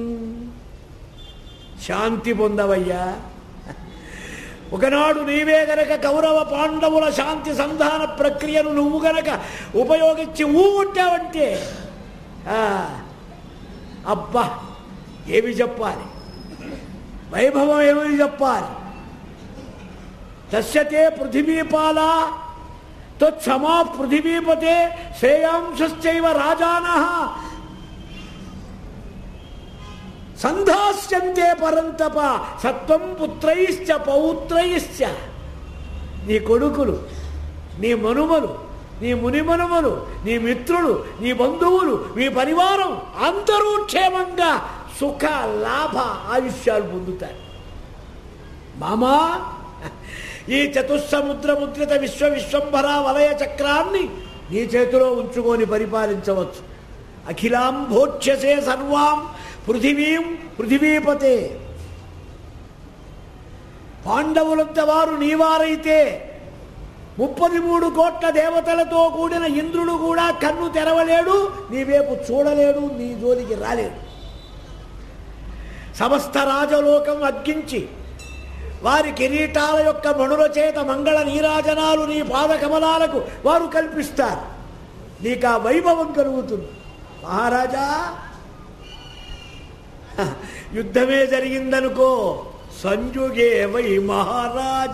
శాంతి పొందవయ్యా ఒకనాడు నీవే గనక కౌరవ పాండవుల శాంతి సంధాన ప్రక్రియను నువ్వు గనక ఉపయోగించి ఊగుంటావంటే ఆ, అబ్బా ఏమి చెప్పాలి వైభవం ఏమి చెప్పాలి తస్యతే పృథివీపాల తత్సమా పృథివీపతే శ్రేయాంశశ్చైవ రాజాన సంధాస్యంతే పరంతప సత్వం పుత్రైశ్చ పౌత్రైశ్చ నీ కొడుకులు నీ మనుమలు నీ మునిమనుమలు నీ మిత్రులు నీ బంధువులు నీ పరివారం అందరూ క్షేమంగా సుఖ లాభ ఆయుష్యాలు పొందుతారు మామా ఈ చతుస్సముద్ర ముద్రిత విశ్వ విశ్వంభర వలయ చక్రాన్ని నీ చేతిలో ఉంచుకొని పరిపాలించవచ్చు అఖిలాం భోక్ష్యసే సర్వాం పృథివీం పృథివీపతే పాండవులంత వారు నీవారైతే ముప్పది మూడు కోట్ల దేవతలతో కూడిన ఇంద్రుడు కూడా కన్ను తెరవలేడు నీ వైపు చూడలేడు నీ జోలికి రాలేడు సమస్త రాజలోకం అగ్గించి వారి కిరీటాల యొక్క మణుల చేత మంగళ నీరాజనాలు నీ పాదకమలాలకు వారు కల్పిస్తారు నీకు ఆ వైభవం కలుగుతుంది మహారాజా హ, యుద్ధమే జరిగిందనుకో సంయుగే వై మహారాజ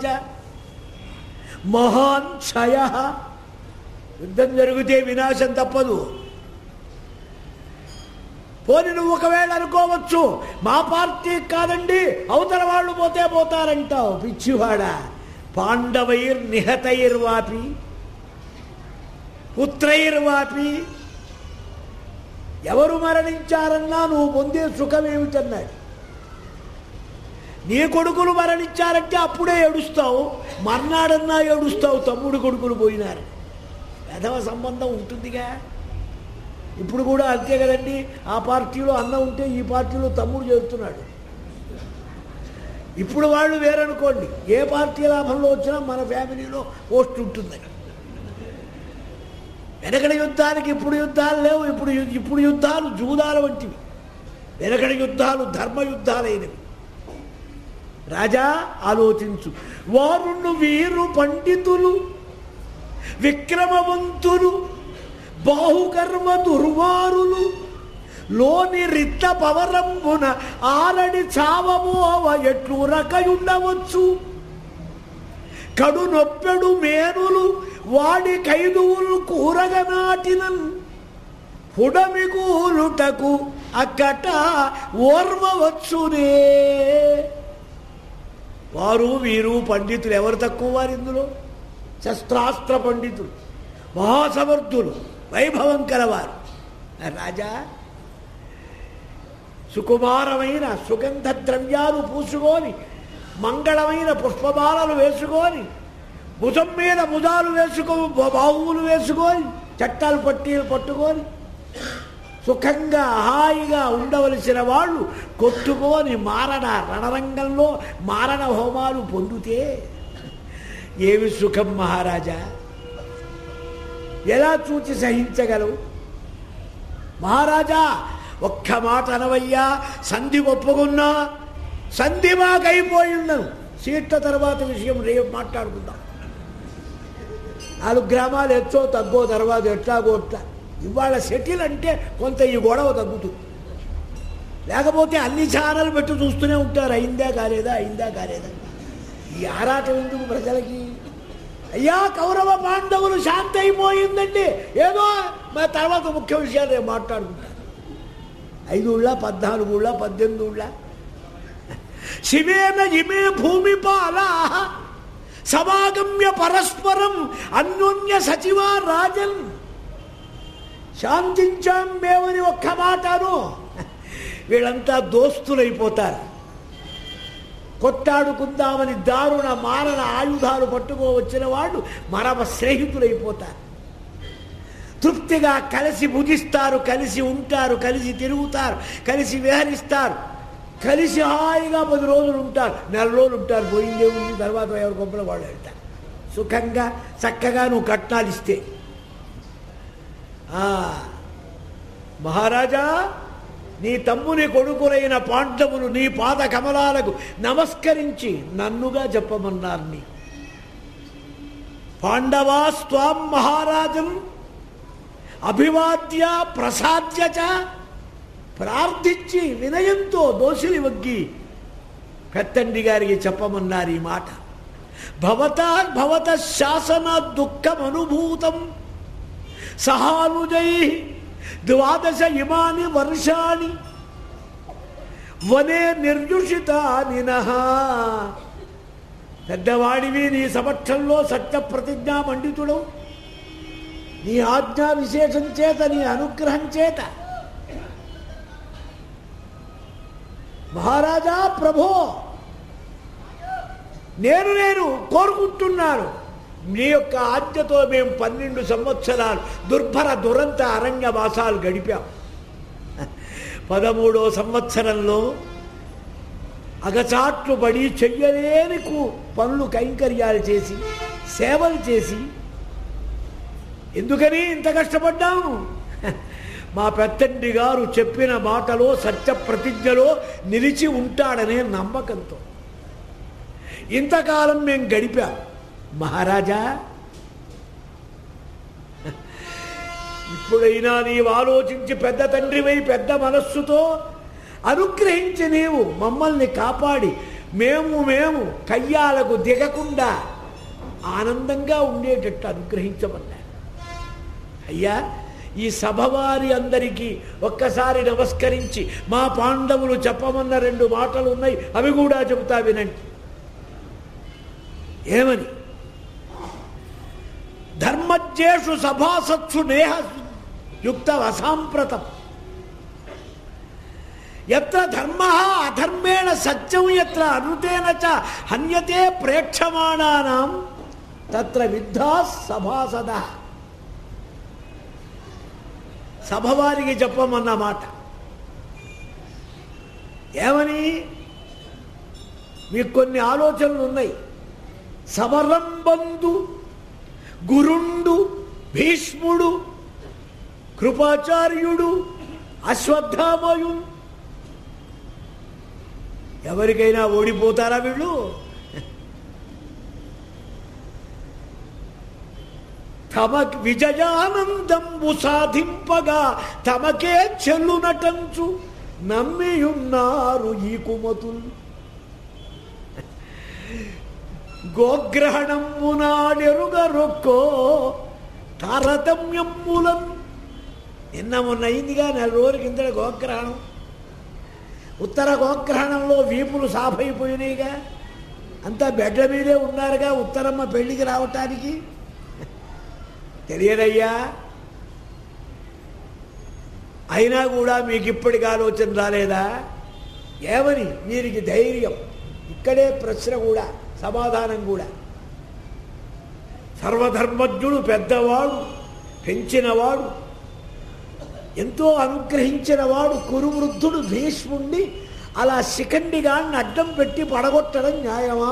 మహాన్ క్షయ యుద్ధం జరిగితే వినాశం తప్పదు పోని నువ్వు ఒకవేళ అనుకోవచ్చు మా పార్టీ కాదండి అవతల వాళ్ళు పోతే పోతారంటావు పిచ్చివాడా పాండవైర్ నిహతైర్వాపి పుత్రైర్వాపి ఎవరు మరణించారన్నా నువ్వు పొందే సుఖం ఏమిటన్నాడు నీ కొడుకులు మరణించారంటే అప్పుడే ఏడుస్తావు మర్నాడన్నా ఏడుస్తావు తమ్ముడు కొడుకులు పోయినారు వెధవ సంబంధం ఉంటుందిగా ఇప్పుడు కూడా అంతే కదండి ఆ పార్టీలో అన్న ఉంటే ఈ పార్టీలో తమ్ముడు చేరుతున్నాడు ఇప్పుడు వాళ్ళు వేరనుకోండి ఏ పార్టీ లాభంలో వచ్చినా మన ఫ్యామిలీలో పోస్ట్ ఉంటుందని వెనకటి యుద్ధానికి ఇప్పుడు యుద్ధాలు లేవు ఇప్పుడు యు- ఇప్పుడు యుద్ధాలు జూదాల వంటివి వెనకటి యుద్ధాలు ధర్మ యుద్ధాలైనవి రాజా ఆలోచించు వారును వీరు పండితులు విక్రమవంతులు బాహుకర్మ దుర్వారులు లోని రిత్త పవరంబున ఆరడి చావమోవ ఎట్లు రకయుండవచ్చు కడు నొప్పెడు మేనులు వాడి ఖైదువులు కూరగనాటినన్ పుడమిగూలుటకు అక్కట ఓర్వవచ్చునే వారు వీరు పండితులు ఎవరు తక్కువ వారు ఇందులో శస్త్రాస్త్ర పండితులు మహాసమర్థులు వైభవం కలవారు రాజా సుకుమారమైన సుగంధ ద్రవ్యాలు పూసుకొని మంగళమైన పుష్పమాలలు వేసుకొని భుజం మీద భుజాలు వేసుకో బాహువులు వేసుకొని చట్టాలు పట్టీలు పట్టుకొని సుఖంగా హాయిగా ఉండవలసిన వాళ్ళు కొట్టుకొని మారణ రణరంగంలో మారణ హోమాలు పొందితే ఏమి సుఖం మహారాజా ఎలా చూచి సహించగలవు మహారాజా ఒక్క మాట అనవయ్యా సంధి ఒప్పుకున్నా సంధి మాకైపోయి ఉన్నాను సీట్ల తర్వాత విషయం రేపు మాట్లాడుకుందాం నాలుగు గ్రామాలు ఎచ్చో తగ్గో తర్వాత ఎట్లాగో ఎట్లా ఇవాళ సెటిల్ అంటే కొంత ఈ గొడవ తగ్గుతుంది లేకపోతే అన్ని ఛానల్ పెట్టి చూస్తూనే ఉంటారు అయిందా కాలేదా అయిందా కాలేదా ఈ ఆరాటం ఎందుకు ప్రజలకి అయ్యా కౌరవ పాండవులు శాంతి అయిపోయిందండి ఏదో మా తర్వాత ముఖ్య విషయాలు రేపు మాట్లాడుకుంటారు ఐదు ఊళ్ళ పద్నాలుగు ఊళ్ళ పద్దెనిమిది ఊళ్ళ శివేన ఇమే భూమిపాల సమాగమ్య పరస్పరం అన్యోన్య సచివా రాజన్ శాంతించాం మేమని ఒక్క మాటను వీళ్ళంతా దోస్తులైపోతారు కొట్టాడుకుందామని దారుణ మారణ ఆయుధాలు పట్టుకో వచ్చిన వాళ్ళు మరమ స్నేహితులైపోతారు తృప్తిగా కలిసి భుజిస్తారు కలిసి ఉంటారు కలిసి తిరుగుతారు కలిసి విహరిస్తారు కలిసి హాయిగా పది రోజులు ఉంటారు నెల రోజులు ఉంటారు పోయిందే ఉంది తర్వాత ఎవరి గొప్పల వాళ్ళు వెళ్తారు సుఖంగా చక్కగా నువ్వు కట్నాలు ఇస్తే ఆ, మహారాజా నీ తమ్ముని కొడుకులైన పాండవులు నీ పాద కమలాలకు నమస్కరించి నన్నుగా చెప్పమన్నారు నీ పాండవా స్వాం మహారాజం అభివాద్య ప్రసాద్య చ ప్రార్థించి వినయంతో దోషులు వగ్గి పెత్తండి గారికి చెప్పమన్నారు ఈ మాట భవత భవత శాసన దుఃఖం అనుభూతం సహానుజై ద్వాదశ ఇమాని వర్షాణి వనే నిర్యుషితానినః పెద్దవాడివి నీ సమక్షంలో సత్య ప్రతిజ్ఞా పండితుడు నీ ఆజ్ఞా విశేషం చేత నీ అనుగ్రహం చేత మహారాజా ప్రభో నేను నేను కోరుకుంటున్నాను నీ యొక్క ఆజ్ఞతో మేము పన్నెండు సంవత్సరాలు దుర్భర దురంత అరణ్యవాసాలు గడిపాం పదమూడో సంవత్సరంలో అగచాట్లు పడి చెయ్యలేని కు- పనులు కైంకర్యాలు చేసి సేవలు చేసి ఎందుకని ఇంత కష్టపడ్డాము మా పెత్తండి గారు చెప్పిన మాటలో సత్య ప్రతిజ్ఞలో నిలిచి ఉంటాడనే నమ్మకంతో ఇంతకాలం మేము గడిపాం మహారాజా ఇప్పుడైనా నీవు ఆలోచించి పెద్ద తండ్రివై పెద్ద మనస్సుతో అనుగ్రహించి నీవు మమ్మల్ని కాపాడి మేము మేము కయ్యాలకు దిగకుండా ఆనందంగా ఉండేటట్టు అనుగ్రహించమన్నా అయ్యా ఈ సభవారి అందరికీ ఒక్కసారి నమస్కరించి మా పాండవులు చెప్పమన్న రెండు మాటలు ఉన్నాయి అవి కూడా చెబుతా వినండి ఏమని ధర్మజ్యేషు సభాసత్సు నేహ యుక్త అసాంప్రతం ఎత్ర ధర్మ అధర్మేణ సత్యం ఎత్ర అనుతేన చ హన్యతే ప్రేక్షమాణానాం తత్ర విద్ధా సభాసద సభవారికి చెప్పమన్న మాట ఏమని మీకు కొన్ని ఆలోచనలు ఉన్నాయి సమరంబంధు గురుండు భీష్ముడు కృపాచార్యుడు అశ్వత్థామయు ఎవరికైనా ఓడిపోతారా వీళ్ళు తమ విజయానందంబు సాధింపగా తమకే చెల్లునటంచు నమ్మియున్నారు ఈ కుమతులు గోగ్రహణమునాడెరుగరొక్కో తారతమ్యములం నిన్న మొన్న అయిందిగా నెల రోజుల కింద గోగ్రహణం ఉత్తర గోగ్రహణంలో వీపులు సాఫైపోయినాయిగా అంతా బెడ్ల మీదే ఉన్నారుగా ఉత్తరమ్మ పెళ్లికి రావటానికి తెలియదయ్యా అయినా కూడా మీకు ఇప్పటికి ఆలోచన రాలేదా ఏమని వీరికి ధైర్యం ఇక్కడే ప్రశ్న కూడా సమాధానం కూడా సర్వధర్మజ్ఞుడు పెద్దవాడు పెంచినవాడు ఎంతో అనుగ్రహించినవాడు కురువృద్ధుడు భీష్ముణ్ణి అలా శిఖండిగాన్ని అడ్డం పెట్టి పడగొట్టడం న్యాయమా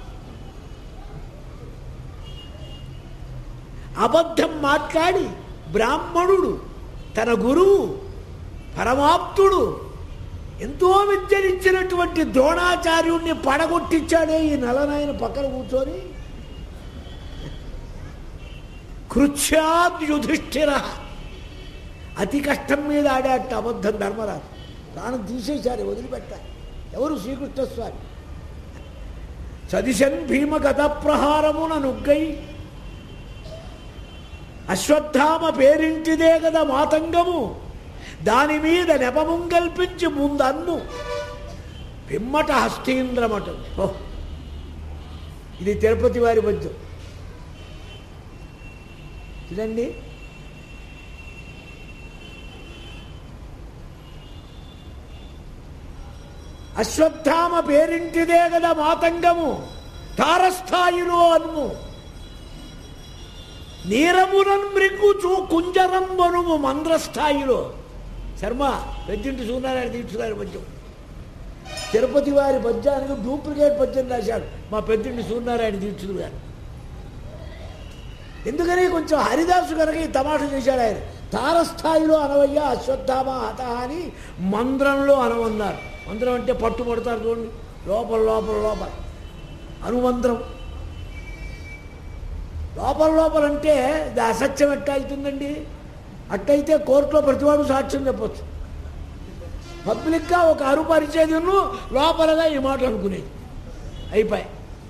అబద్ధం మాట్లాడి బ్రాహ్మణుడు తన గురువు పరమాప్తుడు ఎంతో విద్యనిచ్చినటువంటి ద్రోణాచార్యుణ్ణి పడగొట్టించాడే ఈ నలనాయన పక్కన కూర్చొని కృత్యాద్ యుధిష్ఠిర అతి కష్టం మీద ఆడాట అబద్ధం ధర్మరాజు ప్రాణం తీసేశారు వదిలిపెట్టారు ఎవరు శ్రీకృష్ణస్వామి సదిశన్ భీమ గత ప్రహారమున నుగ్గై అశ్వత్థామ పేరింటిదే కదా మాతంగము దాని మీద నెపముం కల్పించి ముందన్ను పిమ్మట హస్తీంద్రమటం ఓ ఇది తిరుపతి వారి పద్యం చూడండి అశ్వత్థామ పేరింటిదే కదా మాతంగము తారస్థాయిలో అను నీరమునన్ మృంగుచు కుంజరం మనుము మంద్రస్థాయిలో శర్మ పెద్దింటి సూర్యనారాయణ తీర్చుగారి పద్యం తిరుపతి వారి పద్యానికి డూప్లికేట్ పద్యం రాశాడు మా పెద్దింటి సూర్యనారాయణ తీర్చుడు గారు ఎందుకని కొంచెం హరిదాసు కనుక ఈ తమాష చేశాడు ఆయన తారస్థాయిలో అనవయ్య అశ్వత్థామ హత అని మంద్రంలో అనవన్నారు మంత్రం అంటే పట్టుబడతారు చూడండి లోపల లోపల లోపల అనుమంత్రం లోపల లోపల అంటే ఇది అసత్యం ఎట్ట అవుతుందండి అట్టయితే కోర్టులో ప్రతివాడు సాక్ష్యం చెప్పొచ్చు పబ్లిక్గా ఒక అరుపరిచేదిను లోపలగా ఈ మాట అనుకునేది అయిపోయి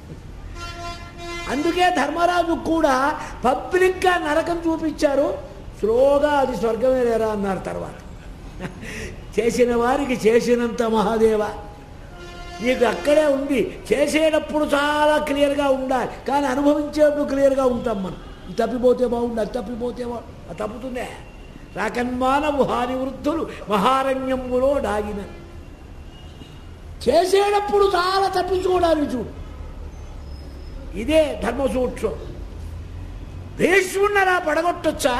అందుకే ధర్మరాజు కూడా పబ్లిక్గా నరకం చూపించారు స్లోగా అది స్వర్గమే లేరా అన్నారు తర్వాత చేసిన వారికి చేసినంత మహాదేవ నీకు అక్కడే ఉంది చేసేటప్పుడు చాలా క్లియర్గా ఉండాలి కానీ అనుభవించేటప్పుడు క్లియర్గా ఉంటాం మనం ఇది తప్పిపోతే బాగుండు అది తప్పిపోతే బాగుండు అది తప్పుతుందే రాకన్మానవు హాని వృద్ధులు మహారణ్యములో డాగిన చేసేటప్పుడు చాలా తప్పించుకోవడానికి చూడు ఇదే ధర్మసూత్రం భీష్ముడిని అలా పడగొట్టొచ్చా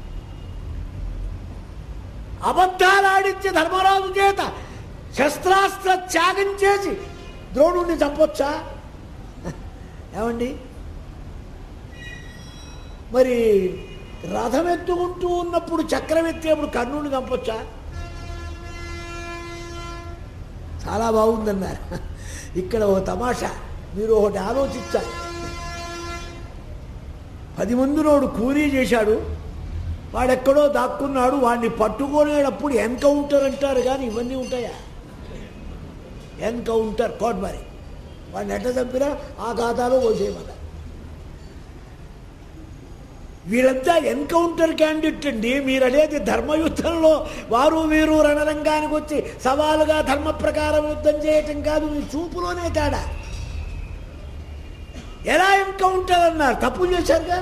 అబద్ధాలు ఆడించి ధర్మరాజు చేత శస్త్రాస్త్ర త్యాగం చేసి ద్రోణుణ్ణి చంపొచ్చా ఏమండి మరి రథం ఎత్తుకుంటూ ఉన్నప్పుడు చక్రం ఎత్తేప్పుడు కర్ణుని చంపొచ్చా చాలా బాగుందన్నారు ఇక్కడ ఓ తమాషా మీరు ఒకటి ఆలోచించాలి పది మందినోడు కూలీ చేశాడు వాడెక్కడో దాక్కున్నాడు వాడిని పట్టుకునేటప్పుడు ఎన్కౌంటర్ అంటారు కానీ ఇవన్నీ ఉంటాయా ఎన్కౌంటర్ కోట్ మరి వాడిని ఎట్ట చంపినా ఆ ఖాతాలో పోసేయమన్నారు వీరంతా ఎన్కౌంటర్ క్యాండిడేట్ అండి మీరు అనేది ధర్మయుద్ధంలో వారు వీరు రణరంగానికి వచ్చి సవాలుగా ధర్మ ప్రకారం యుద్ధం చేయటం కాదు మీ చూపులోనే తేడా ఎలా ఎన్కౌంటర్ అన్నారు తప్పులు చేశారుగా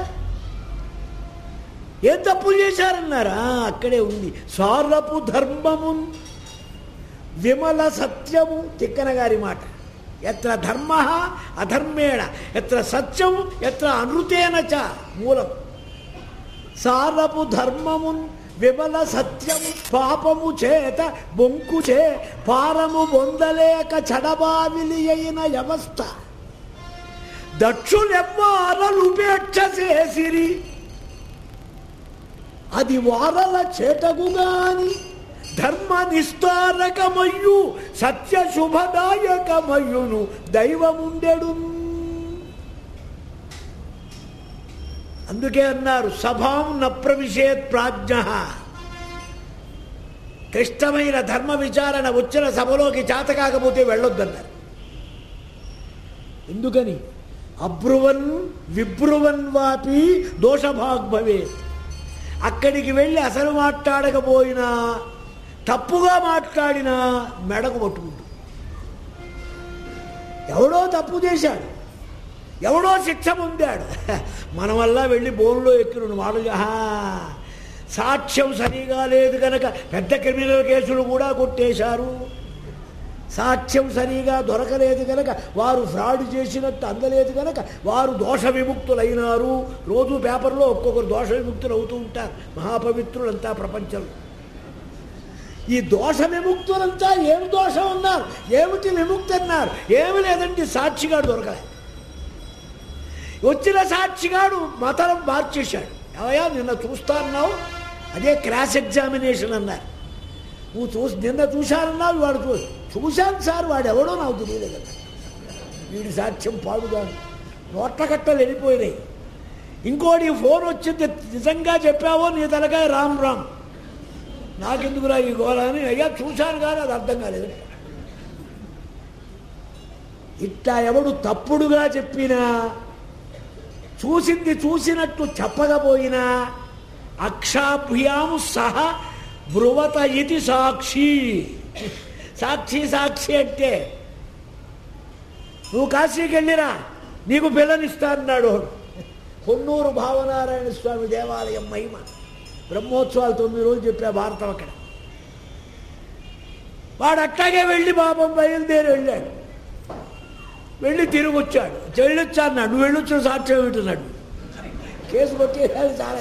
ఏం తప్పులు చేశారన్నారా అక్కడే ఉంది సారపు ధర్మము విమల సత్యము తిక్కన గారి మాట ఎత్ర ధర్మ అధర్మేణ ఎత్ర సత్యం ఎత్ర అనృతేన చ మూలం సారపు ధర్మము విమల సత్యము పాపము చేత బొంకు చే పారము బొందలేక చడబావిలి అయిన వ్యవస్థ దక్షులెవ్వారలుపేక్ష చేసిరి అది వారల చేటగుగాని ధర్మ నిస్తారకమయ్యు సత్య శుభదాయకమయ్యును దైవముండెడు అందుకే అన్నారు సభాం న ప్రవిశేత్ ప్రాజ్ఞ క్లిష్టమైన ధర్మ విచారణ వచ్చిన సభలోకి చేత కాకపోతే వెళ్ళొద్దన్నారు ఎందుకని అబ్రువన్ విబ్రువన్ వాపి దోషభాగ్ భవేత్ అక్కడికి వెళ్ళి అసలు మాట్లాడకపోయినా తప్పుగా మాట్లాడినా మెడకు పట్టుకుంటు ఎవడో తప్పు చేశాడు ఎవడో శిక్ష పొందాడు మన వల్ల వెళ్ళి బోన్లో ఎక్కిన మాటలుగా సాక్ష్యం సరిగా లేదు కనుక పెద్ద క్రిమినల్ కేసులు కూడా కొట్టేశారు సాక్ష్యం సరిగా దొరకలేదు కనుక వారు ఫ్రాడ్ చేసినట్టు అందలేదు కనుక వారు దోష విముక్తులైనారు రోజు పేపర్లో ఒక్కొక్కరు దోష విముక్తులు అవుతూ ఉంటారు మహాపవిత్రులంతా ప్రపంచంలో ఈ దోష విముక్తులంతా ఏమి దోషం అన్నారు ఏమిటి విముక్తి అన్నారు ఏమి లేదండి సాక్షిగాడు దొరకలే వచ్చిన సాక్షిగాడు మతనం మార్చేశాడు ఏమయ్యా నిన్న చూస్తా అన్నావు అదే క్రాస్ ఎగ్జామినేషన్ అన్నారు నువ్వు చూసి నిన్న చూశానన్నావు వాడు చూ చూశాను సార్ వాడు ఎవడో నాకు తెలియలేదన్న వీడి సాక్ష్యం పాడుగాను నోట్లకట్టలు వెళ్ళిపోయినాయి ఇంకోటి ఫోన్ వచ్చింది నిజంగా చెప్పావో నీ తలకాయ రామ్ రామ్ నాకెందుకురా ఈ గోళ అని అయ్యా చూశాను కానీ అది అర్థం కాలేదు ఇట్లా ఎవడు తప్పుడుగా చెప్పినా చూసింది చూసినట్టు చెప్పకపోయినా అక్షాభ్యాము సహ బ్రువత ఇది సాక్షి సాక్షి సాక్షి అంటే నువ్వు కాశీకి వెళ్ళిరా నీకు పిల్లనిస్తా అన్నాడు పొన్నూరు భావనారాయణ స్వామి దేవాలయం మహిమ బ్రహ్మోత్సవాలు తొమ్మిది రోజులు చెప్పా భారతం అక్కడ వాడు అట్లాగే వెళ్ళి పాపం బయలుదేరి వెళ్ళాడు వెళ్ళి తిరిగి వచ్చాడు వెళ్ళొచ్చా అన్నాడు నువ్వు వెళ్ళొచ్చు సాక్ష్యం వింటున్నాడు కేసు కొట్టేసాడు చాలా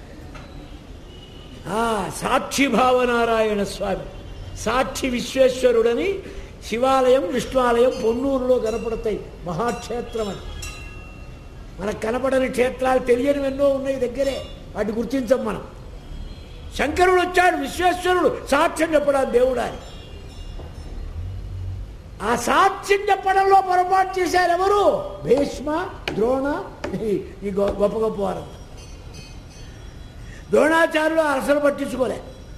ఆ, సాక్షి భావనారాయణ స్వామి సాక్షి విశ్వేశ్వరుడని శివాలయం విష్ణువాలయం పొన్నూరులో కనపడతాయి మహాక్షేత్రం అని మనకు కనపడని క్షేత్రాలు తెలియనివి ఎన్నో ఉన్నాయి దగ్గరే వాటి గుర్తించం మనం శంకరుడు వచ్చాడు విశ్వేశ్వరుడు సాక్ష్యం చెప్పడానికి దేవుడు అని ఆ సాక్ష్యం చెప్పడంలో పొరపాటు చేశారు ఎవరు భీష్మ ద్రోణ ఈ- ఈ గొ- గొప్ప గొప్ప వారు ద్రోణాచార్యులు అసలు పట్టించుకోలే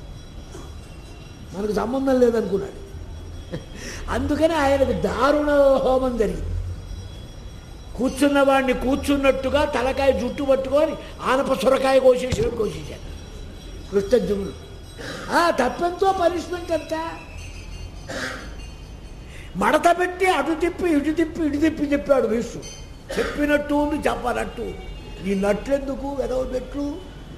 మనకు సంబంధం లేదనుకున్నాడు అందుకని ఆయనకు దారుణ హోమం జరిగింది కూర్చున్న వాడిని కూర్చున్నట్టుగా తలకాయ జుట్టు పట్టుకొని ఆనప సొరకాయ కోసేసినట్టు కోసేశాడు కృష్ణజుములు ఆ తప్పెంతో పనిష్మెంట్ అంత మడత పెట్టి అటు తిప్పి ఇటు తిప్పి ఇటు తిప్పి చెప్పాడు విష్ణు చెప్పినట్టు ఉంది చెప్పనట్టు ఈ నట్లెందుకు వెదవ పెట్లు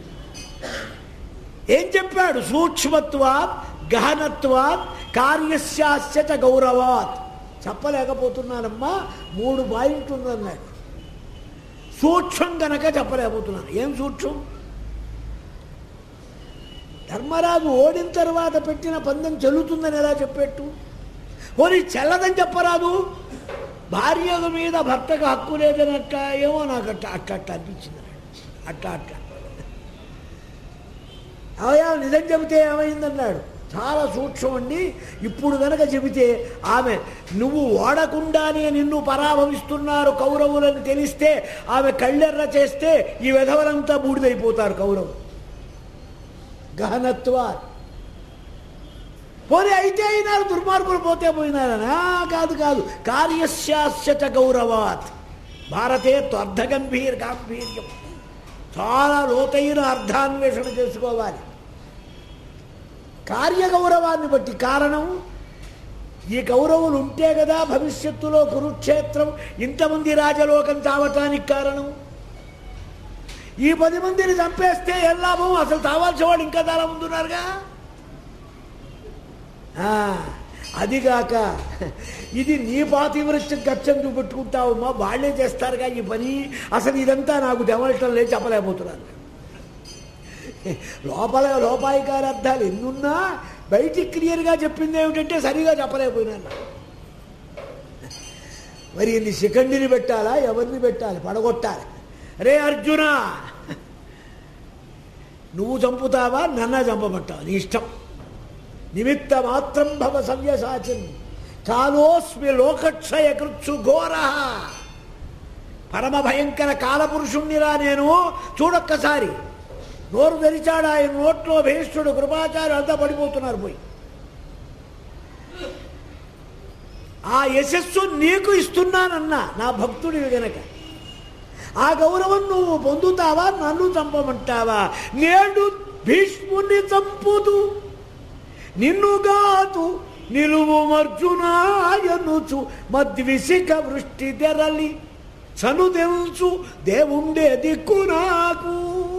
ఏం చెప్పాడు సూక్ష్మత్వాత్ గహనత్వాత్ కార్యస్యాస్య చ గౌరవాత్ చెప్పలేకపోతున్నానమ్మా మూడు పాయింట్లు ఉందన్నాడు సూక్ష్మం గనక చెప్పలేకపోతున్నాను ఏం సూక్ష్మం ధర్మరాజు ఓడిన తర్వాత పెట్టిన పందెం చెల్లుతుందని ఎలా చెప్పేట్టు పోనీ చెల్లదని చెప్పరాదు భార్య మీద భర్తకు హక్కు లేదని అట్లా ఏమో నాకు అట్లా అట్లా అట్లా అనిపించింది అట్లా అట్లా అవయా నిజం చెబితే ఏమైందన్నాడు చాలా సూక్ష్మం అండి ఇప్పుడు గనక చెబితే ఆమె నువ్వు ఓడకుండానే నిన్ను పరాభవిస్తున్నారు కౌరవులని తెలిస్తే ఆమె కళ్ళెర్ర చేస్తే ఈ విధవలంతా బూడిదైపోతారు కౌరవులు గహనత్వా పోనీ అయితే అయినారు దుర్మార్గులు పోతే పోయినారనా కాదు కాదు కార్యశాస్యత గౌరవాత్ భారతే అర్ధగంభీర్ గాంభీర్యం చాలా లోతైన అర్థాన్వేషణ చేసుకోవాలి కార్యగౌరవాన్ని బట్టి కారణం ఈ కౌరవులు ఉంటే కదా భవిష్యత్తులో కురుక్షేత్రం ఇంతమంది రాజలోకం చావటానికి కారణం ఈ పది మందిని చంపేస్తే ఏం లాభం అసలు తావాల్సిన వాడు ఇంకా చాలా ముందున్నారుగా ఆ, అదిగాక ఇది నీ పాతివృత్యం గచ్చం చూపెట్టుకుంటావమ్మా వాళ్ళే చేస్తారుగా ఈ పని అసలు ఇదంతా నాకు దెవలటం లేదు చెప్పలేకపోతున్నాను లోపల లోపాయికార అర్థాలు ఎన్నున్నా బయటికి క్లియర్గా చెప్పింది ఏమిటంటే సరిగా చెప్పలేకపోయినాను మరి ఇన్ని శిఖండిని పెట్టాలా ఎవరిని పెట్టాలి పడగొట్టాలి రే అర్జున నువ్వు చంపుతావా నన్న చంపబట్టావు నీ ఇష్టం నిమిత్త మాత్రం భవ సవ్యసాచిన్ కాలోస్మి లోకక్షయ కృత్సు ఘోర పరమ భయంకర కాలపురుషుణ్ణిరా నేను చూడొక్కసారి నోరు తెరిచాడు ఆయన నోట్లో భీష్ముడు కృపాచార్య అంతా పడిపోతున్నారు పోయి ఆ యశస్సు నీకు ఇస్తున్నానన్నా నా భక్తుడివి గనక ఆ గౌరవం నువ్వు పొందుతావా నన్ను చంపమంటావా నేడు భీష్ముని చంపుదు నిన్నుగాతు నిలువు మర్జునాయనుచు మద్విసిక వృష్టి తెరలి చనుదెంచు దేవుండే దిక్కు నాకు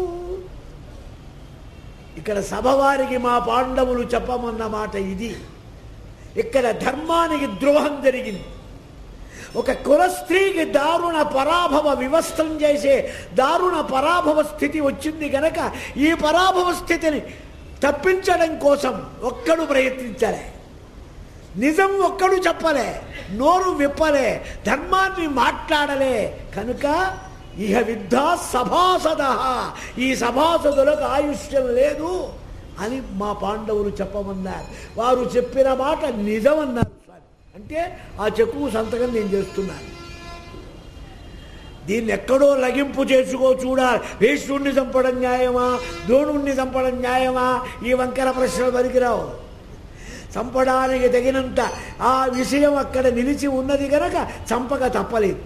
ఇక్కడ సభవారికి మా పాండవులు చెప్పమన్న మాట ఇది ఇక్కడ ధర్మానికి ద్రోహం జరిగింది ఒక కుల స్త్రీకి దారుణ పరాభవ వివస్త్రం చేసే దారుణ పరాభవ స్థితి వచ్చింది గనక ఈ పరాభవ స్థితిని తప్పించడం కోసం ఒక్కడు ప్రయత్నించలే నిజం ఒక్కడు చెప్పలే నోరు విప్పలే ధర్మాన్ని మాట్లాడలే కనుక ఇహ విద్ధా సభాసద ఈ సభాసదులకు ఆయుష్యం లేదు అని మా పాండవులు చెప్పమన్నారు వారు చెప్పిన మాట నిజమన్నారు స్వామి అంటే ఆ చెక్కు సంతకం నేను చేస్తున్నాను దీన్ని ఎక్కడో లగింపు చేసుకో చూడాలి భీష్ముడిని చంపడం న్యాయమా ద్రోణుణ్ణి చంపడం న్యాయమా ఈ వంకర ప్రశ్నలు పనికిరావు చంపడానికి తగినంత ఆ విషయం అక్కడ నిలిచి ఉన్నది గనక చంపక తప్పలేదు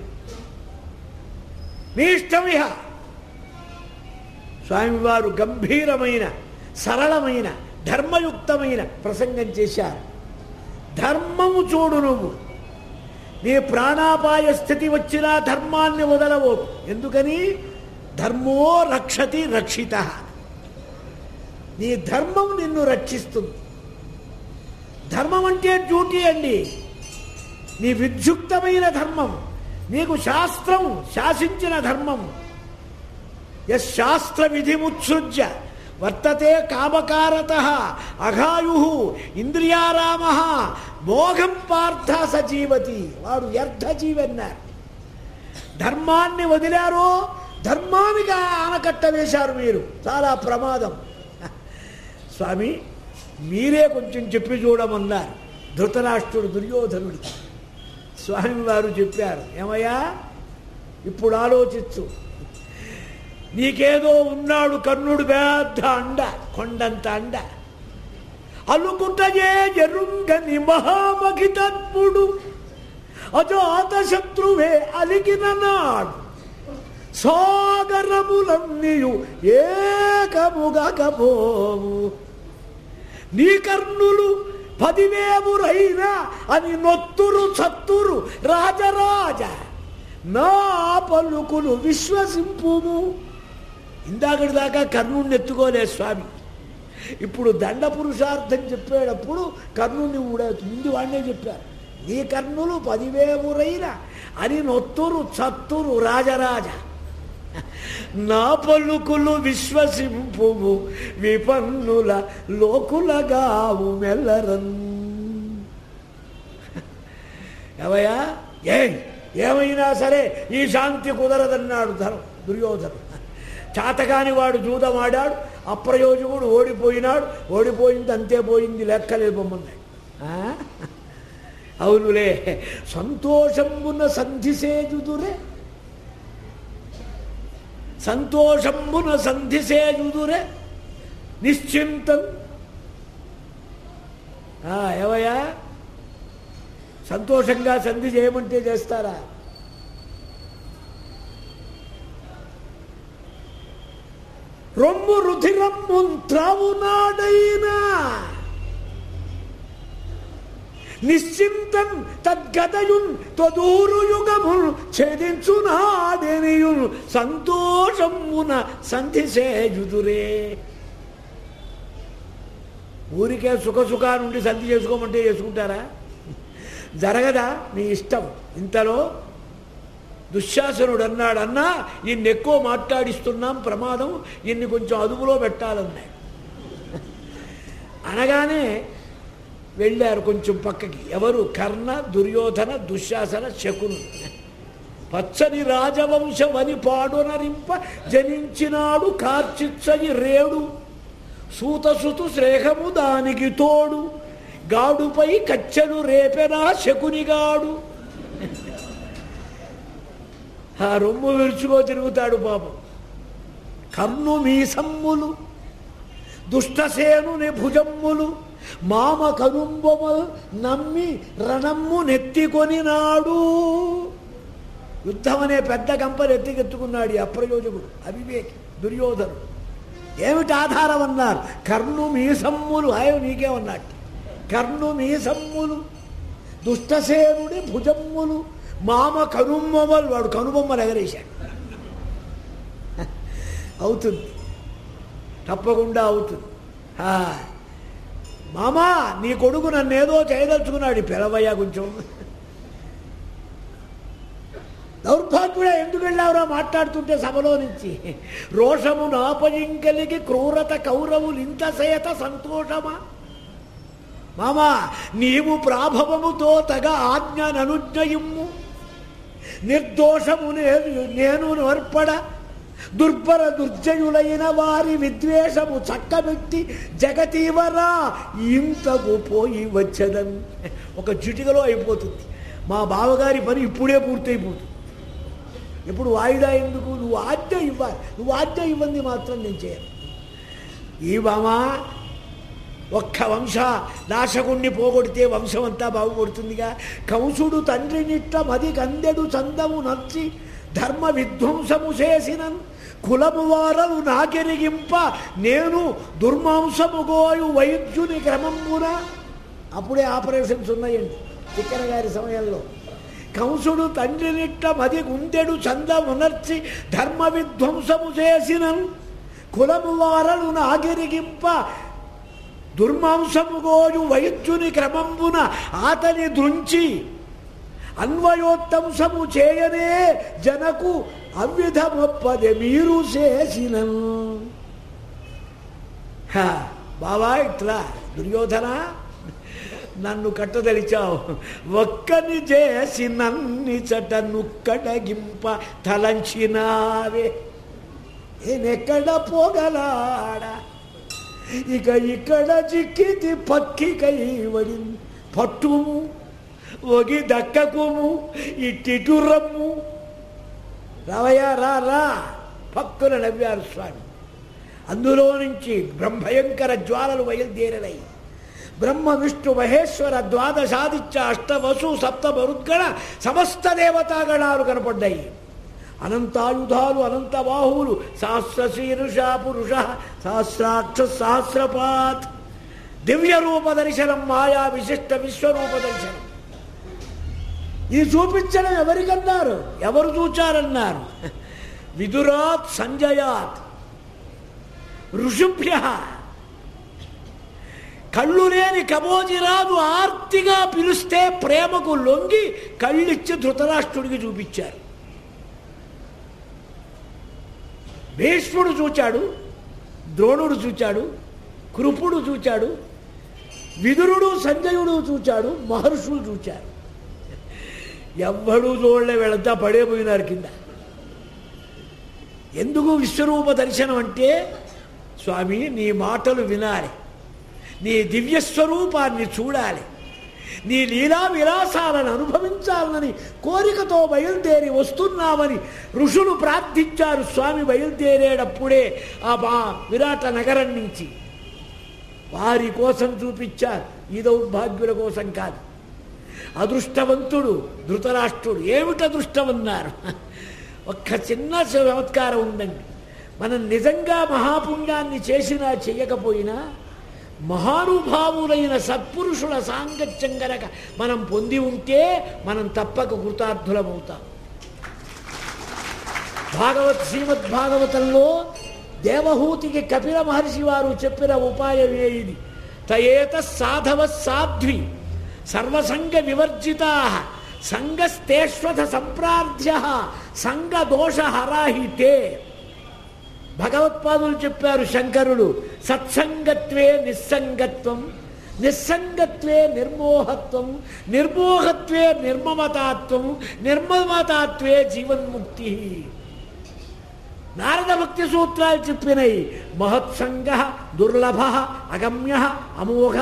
మీ ఇష్టం ఇహ స్వామివారు గంభీరమైన సరళమైన ధర్మయుక్తమైన ప్రసంగం చేశారు ధర్మము చూడు నువ్వు నీ ప్రాణాపాయ స్థితి వచ్చినా ధర్మాన్ని వదలవు ఎందుకని ధర్మో రక్షతి రక్షిత నీ ధర్మం నిన్ను రక్షిస్తుంది ధర్మం అంటే డ్యూటీ అండి నీ విద్యుక్తమైన ధర్మం నీకు శాస్త్రం శాసించిన ధర్మం శాస్త్ర విధిముత్సృజ్య వర్తతే కామకారత అఘాయు ఇంద్రియారామ మోఘం పార్థ సజీవతి వాడు వ్యర్థ జీవన్నారు ధర్మాన్ని వదిలారో ధర్మానికి ఆనకట్ట వేశారు మీరు చాలా ప్రమాదం స్వామి మీరే కొంచెం చెప్పి చూడమన్నారు ధృతరాష్ట్రుడు దుర్యోధనుడికి స్వామి వారు చెప్పారు ఏమయ్యా ఇప్పుడు ఆలోచించు నీకేదో ఉన్నాడు కర్ణుడు పెద్ద అండ కొండంత అండ అల్లుకుంటయే ఎరుంగని మహామఖితత్ముడు అజాత శత్రువే అలిగిన నాడు సాగరములన్నీయు ఏకముగా కబోవు నీ కర్ణులు పదివేవురైనా అని నొత్తురు చత్తురు రాజరాజ నా పలుకులు విశ్వసింపుము ఇందాకటి దాకా కర్ణుడిని ఎత్తుకోలే స్వామి ఇప్పుడు దండ పురుషార్థం చెప్పేటప్పుడు కర్ణుడిని కూడా ముందు వాడినే చెప్పారు నీ కర్ణులు పదివేవురైన అని నొత్తురు చత్తురు రాజరాజ నా పలుకులు విశ్వసింపుము విపన్నుల లోకులగావు మెల్లరన్ ఏవయ్యా ఏ ఏమైనా సరే ఈ శాంతి కుదరదన్నాడు ధర్మ దుర్యోధను చాతకాని వాడు జూదమాడాడు అప్రయోజకుడు ఓడిపోయినాడు ఓడిపోయింది అంతే పోయింది లెక్కలేదు బొమ్మన్నాయి అవునులే సంతోషంబున సంధిసేజుదురే సంతోషంబున సంధిసేజుదురే నిశ్చింతం ఆ, ఏవయ్యా సంతోషంగా సంధి చేయమంటే చేస్తారా రొమ్ము రుధిరమ్ము త్రావునాడైనా నిశ్చింతం తద్గతయున్ తదూరు యుగముల్ ఛేదించునాడెనియున్ సంతోషమున సంధిసేయుదురే ఊరికే సుఖ సుఖా నుండి సంధి చేసుకోమంటే చేసుకుంటారా జరగదా నీ ఇష్టం ఇంతలో దుశ్శాసనుడు అన్నాడు అన్నా ఇన్ని ఎక్కువ మాట్లాడిస్తున్నాం ప్రమాదం ఇన్ని కొంచెం అదుపులో పెట్టాలన్నాడు అనగానే వెళ్ళారు కొంచెం పక్కకి ఎవరు కర్ణ దుర్యోధన దుశ్శాసన శకును పచ్చని రాజవంశమని పాడునరింప జనించినాడు కార్చిచ్చని రేడు సూతసుతు శ్రేహము దానికి తోడు గాడుపై కచ్చెను రేపెనా శకునిగాడు ఆ రొమ్ము విరుచుకో తిరుగుతాడు పాపం కన్ను మీసమ్ములు దుష్టసేనుని భుజమ్ములు మామ కనుంబొమ నమ్మి రణమ్ము నెత్తికొని నాడు యుద్ధం అనే పెద్ద గంపలు ఎత్తికెత్తుకున్నాడు ఈ అప్రయోజకుడు అవివేకి దుర్యోధనుడు ఏమిటి ఆధారం అన్నారు కర్ణు మీసమ్ములు ఆయన నీకేమన్నట్టు కర్ణు మీసమ్ములు దుష్టసేనుడి భుజమ్ములు మామ కనుబొమ్మలు వాడు కనుబొమ్మలు ఎగరేశాడు అవుతుంది తప్పకుండా అవుతుంది ఆ, మామా నీ కొడుకు నన్ను ఏదో చేయదలుచుకున్నాడు ఈ పిలవయ్యా కొంచెం దౌర్భాగ్యుడా ఎందుకు వెళ్ళావురా మాట్లాడుతుంటే సభలో నుంచి రోషము నాపజింకలికి క్రూరత కౌరవులు ఇంత సేత సంతోషమా మామా నీవు ప్రాభవముతో తగ ఆజ్ఞ ననుజ్ఞయిమ్ము నిర్దోషము నేను నేను నర్పడ దుర్భర దుర్జయులైన వారి విద్వేషము చక్కబెట్టి జగతీవరా ఇంతకు పోయి వచ్చదన్ ఒక చిటికలో అయిపోతుంది మా బావగారి పని ఇప్పుడే పూర్తయిపోతుంది ఇప్పుడు వాయిదా ఎందుకు నువ్వు ఆజ్ఞ ఇవ్వాలి నువ్వు ఆజ్ఞ ఇవ్వంది మాత్రం నేను చేయను ఈ బామా ఒక్క వంశ నాశకుణ్ణి పోగొడితే వంశం అంతా బాగుపడుతుందిగా కంసుడు తండ్రి నిట్ట మది కందెడు చందము నచ్చి ధర్మ విధ్వంసము చేసిన కులము వారలు నాకెరిగింప నేను దుర్మాంసము గోయు వైద్యుని క్రమమున అప్పుడే ఆపరేషన్స్ ఉన్నాయండి చిక్కన గారి సమయంలో కంసుడు తండ్రి నిట్ట మది గుందెడు చందమునర్చి ధర్మ విధ్వంసము చేసిన కులము వారలు నాగెరిగింప దుర్మాంసము గోజు వైద్యుని క్రమంబున ఆతని దృంచి అన్వయోత్తంసము చేయనే జనకు అవ్విధమొప్పదే మీరు చేసిన బావా ఇట్లా దుర్యోధన నన్ను కట్టదలిచావు ఒక్కని చేసి నన్ని చట నుక్కడగింప తలంచినావే నేనెక్కడ పోగలాడా ఇక ఇక్కడ చిక్కితి పక్కికై వడింది పట్టుము ఒగి దక్కకుము ఇట్టిటు రమ్ము రావయ్యా రా రా పక్కున నవ్వారు స్వామి అందులో నుంచి బ్రహ్మయంకర జ్వాలలు బయలుదేరినాయి బ్రహ్మ విష్ణు మహేశ్వర ద్వాదశాదిత్య అష్టవసు సప్త మరుద్గణ సమస్త దేవతాగణాలు కనపడ్డాయి అనంతాయుధాలు అనంత బాహువులు సహస్ర శీరుష పురుష సహస్రాక్ష సహస్రపాత్ దివ్య రూప దర్శనం మాయా విశిష్ట విశ్వరూప దర్శనం ఇది చూపించడం ఎవరికన్నారు ఎవరు చూచారన్నారు విదురాత్ సంజయాత్ ఋషుభ్య కళ్ళు లేని కబోజిరాజు ఆర్తిగా పిలిస్తే ప్రేమకు లొంగి కళ్ళిచ్చి ధృతరాష్ట్రుడికి చూపించారు భీష్ముడు చూచాడు ద్రోణుడు చూచాడు కృపుడు చూచాడు విదురుడు సంజయుడు చూచాడు మహర్షులు చూచారు ఎవ్వడూ చూడలే వెళతా పడేపోయినారు కింద ఎందుకు విశ్వరూప దర్శనం అంటే స్వామి నీ మాటలు వినాలి నీ దివ్య స్వరూపాన్ని చూడాలి నీ లీలా విలాసాలను అనుభవించాలని కోరికతో బయలుదేరి వస్తున్నామని ఋషులు ప్రార్థించారు స్వామి బయలుదేరేటప్పుడే ఆ మా విరాట నగరం నుంచి వారి కోసం చూపించారు ఈ దౌర్భాగ్యుల కోసం కాదు అదృష్టవంతుడు ధృతరాష్ట్రుడు ఏమిటి అదృష్టమన్నారు ఒక్క చిన్న చమత్కారం ఉందండి మనం నిజంగా మహాపుణ్యాన్ని చేసినా చెయ్యకపోయినా మహానుభావులైన సత్పురుషుల సాంగత్యం గనక మనం పొంది ఉంటే మనం తప్పక కృతార్థులమవుతాం భాగవత్ శ్రీమద్ భాగవతంలో దేవహూతికి కపిల మహర్షి వారు చెప్పిన ఉపాయమే ఇది తయేత సాధవ సాధ్వి సర్వసంగ వివర్జితా సంగస్తేష్వథ సంప్రార్థ్య సంగ దోష హరాహితే భగవత్పాదులు చెప్పారు శంకరుడు సత్సంగత్వే నిస్సంగత్వం నిస్సంగత్వే నిర్మోహత్వం నిర్మోహత్వే నిర్మమతాత్వం నిర్మమతాత్వే జీవన్ముక్తి నారద భక్తి సూత్రాలు చెప్పినాయి మహత్సంగ దుర్లభ అగమ్య అమోఘ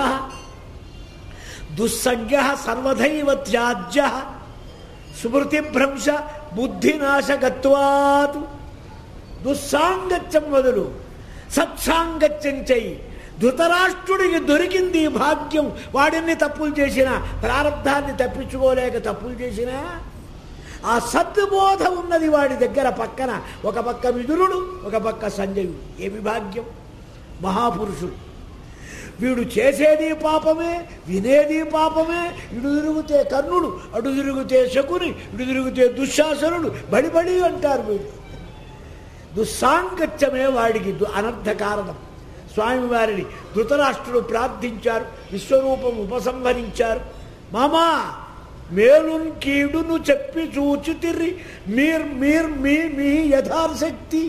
దుస్సంగ సర్వదైవ త్యాజ్య స్మృతిభ్రంశ బుద్ధినాశకత్వాత్ దుస్సాంగత్యం వదులు సత్సాంగత్యం చెయ్యి ధృతరాష్ట్రుడికి దొరికింది ఈ భాగ్యం వాడిని తప్పులు చేసినా ప్రారంధాన్ని తప్పించుకోలేక తప్పులు చేసినా ఆ సద్బోధ ఉన్నది వాడి దగ్గర పక్కన ఒక పక్క విదురుడు ఒక పక్క సంజయుడు ఏమి భాగ్యం మహాపురుషుడు వీడు చేసేది పాపమే వినేది పాపమే ఇటు తిరిగితే కర్ణుడు అటు తిరిగితే శకుని ఇటు తిరిగితే దుశ్శాసనుడు బడిబడి అంటారు వీడు దుస్సాంగత్యమే వాడికి దు- అనర్థ కారణం స్వామివారిని ధృతరాష్ట్రుడు ప్రార్థించారు విశ్వరూపం ఉపసంహరించారు మామా మేలున్ కీడును చెప్పి చూచితిరి మీర్ మీర్ మీ మీ యథాశక్తి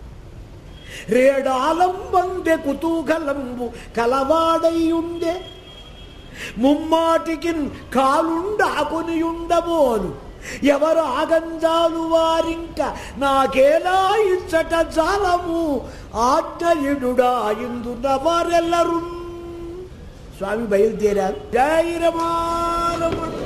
రేడాలంబందె కుతూహలంబు కలవాడైయుండే ముమ్మాటికి కాలుండాకుని ఉండబోలు ఎవరు ఆగంజాలు వారింక నాకేలా ఇచ్చట జాలము ఆజ్ఞయుడుడా ఇందున వారెల్లరు స్వామి బయలుదేరారు జై రమారమణ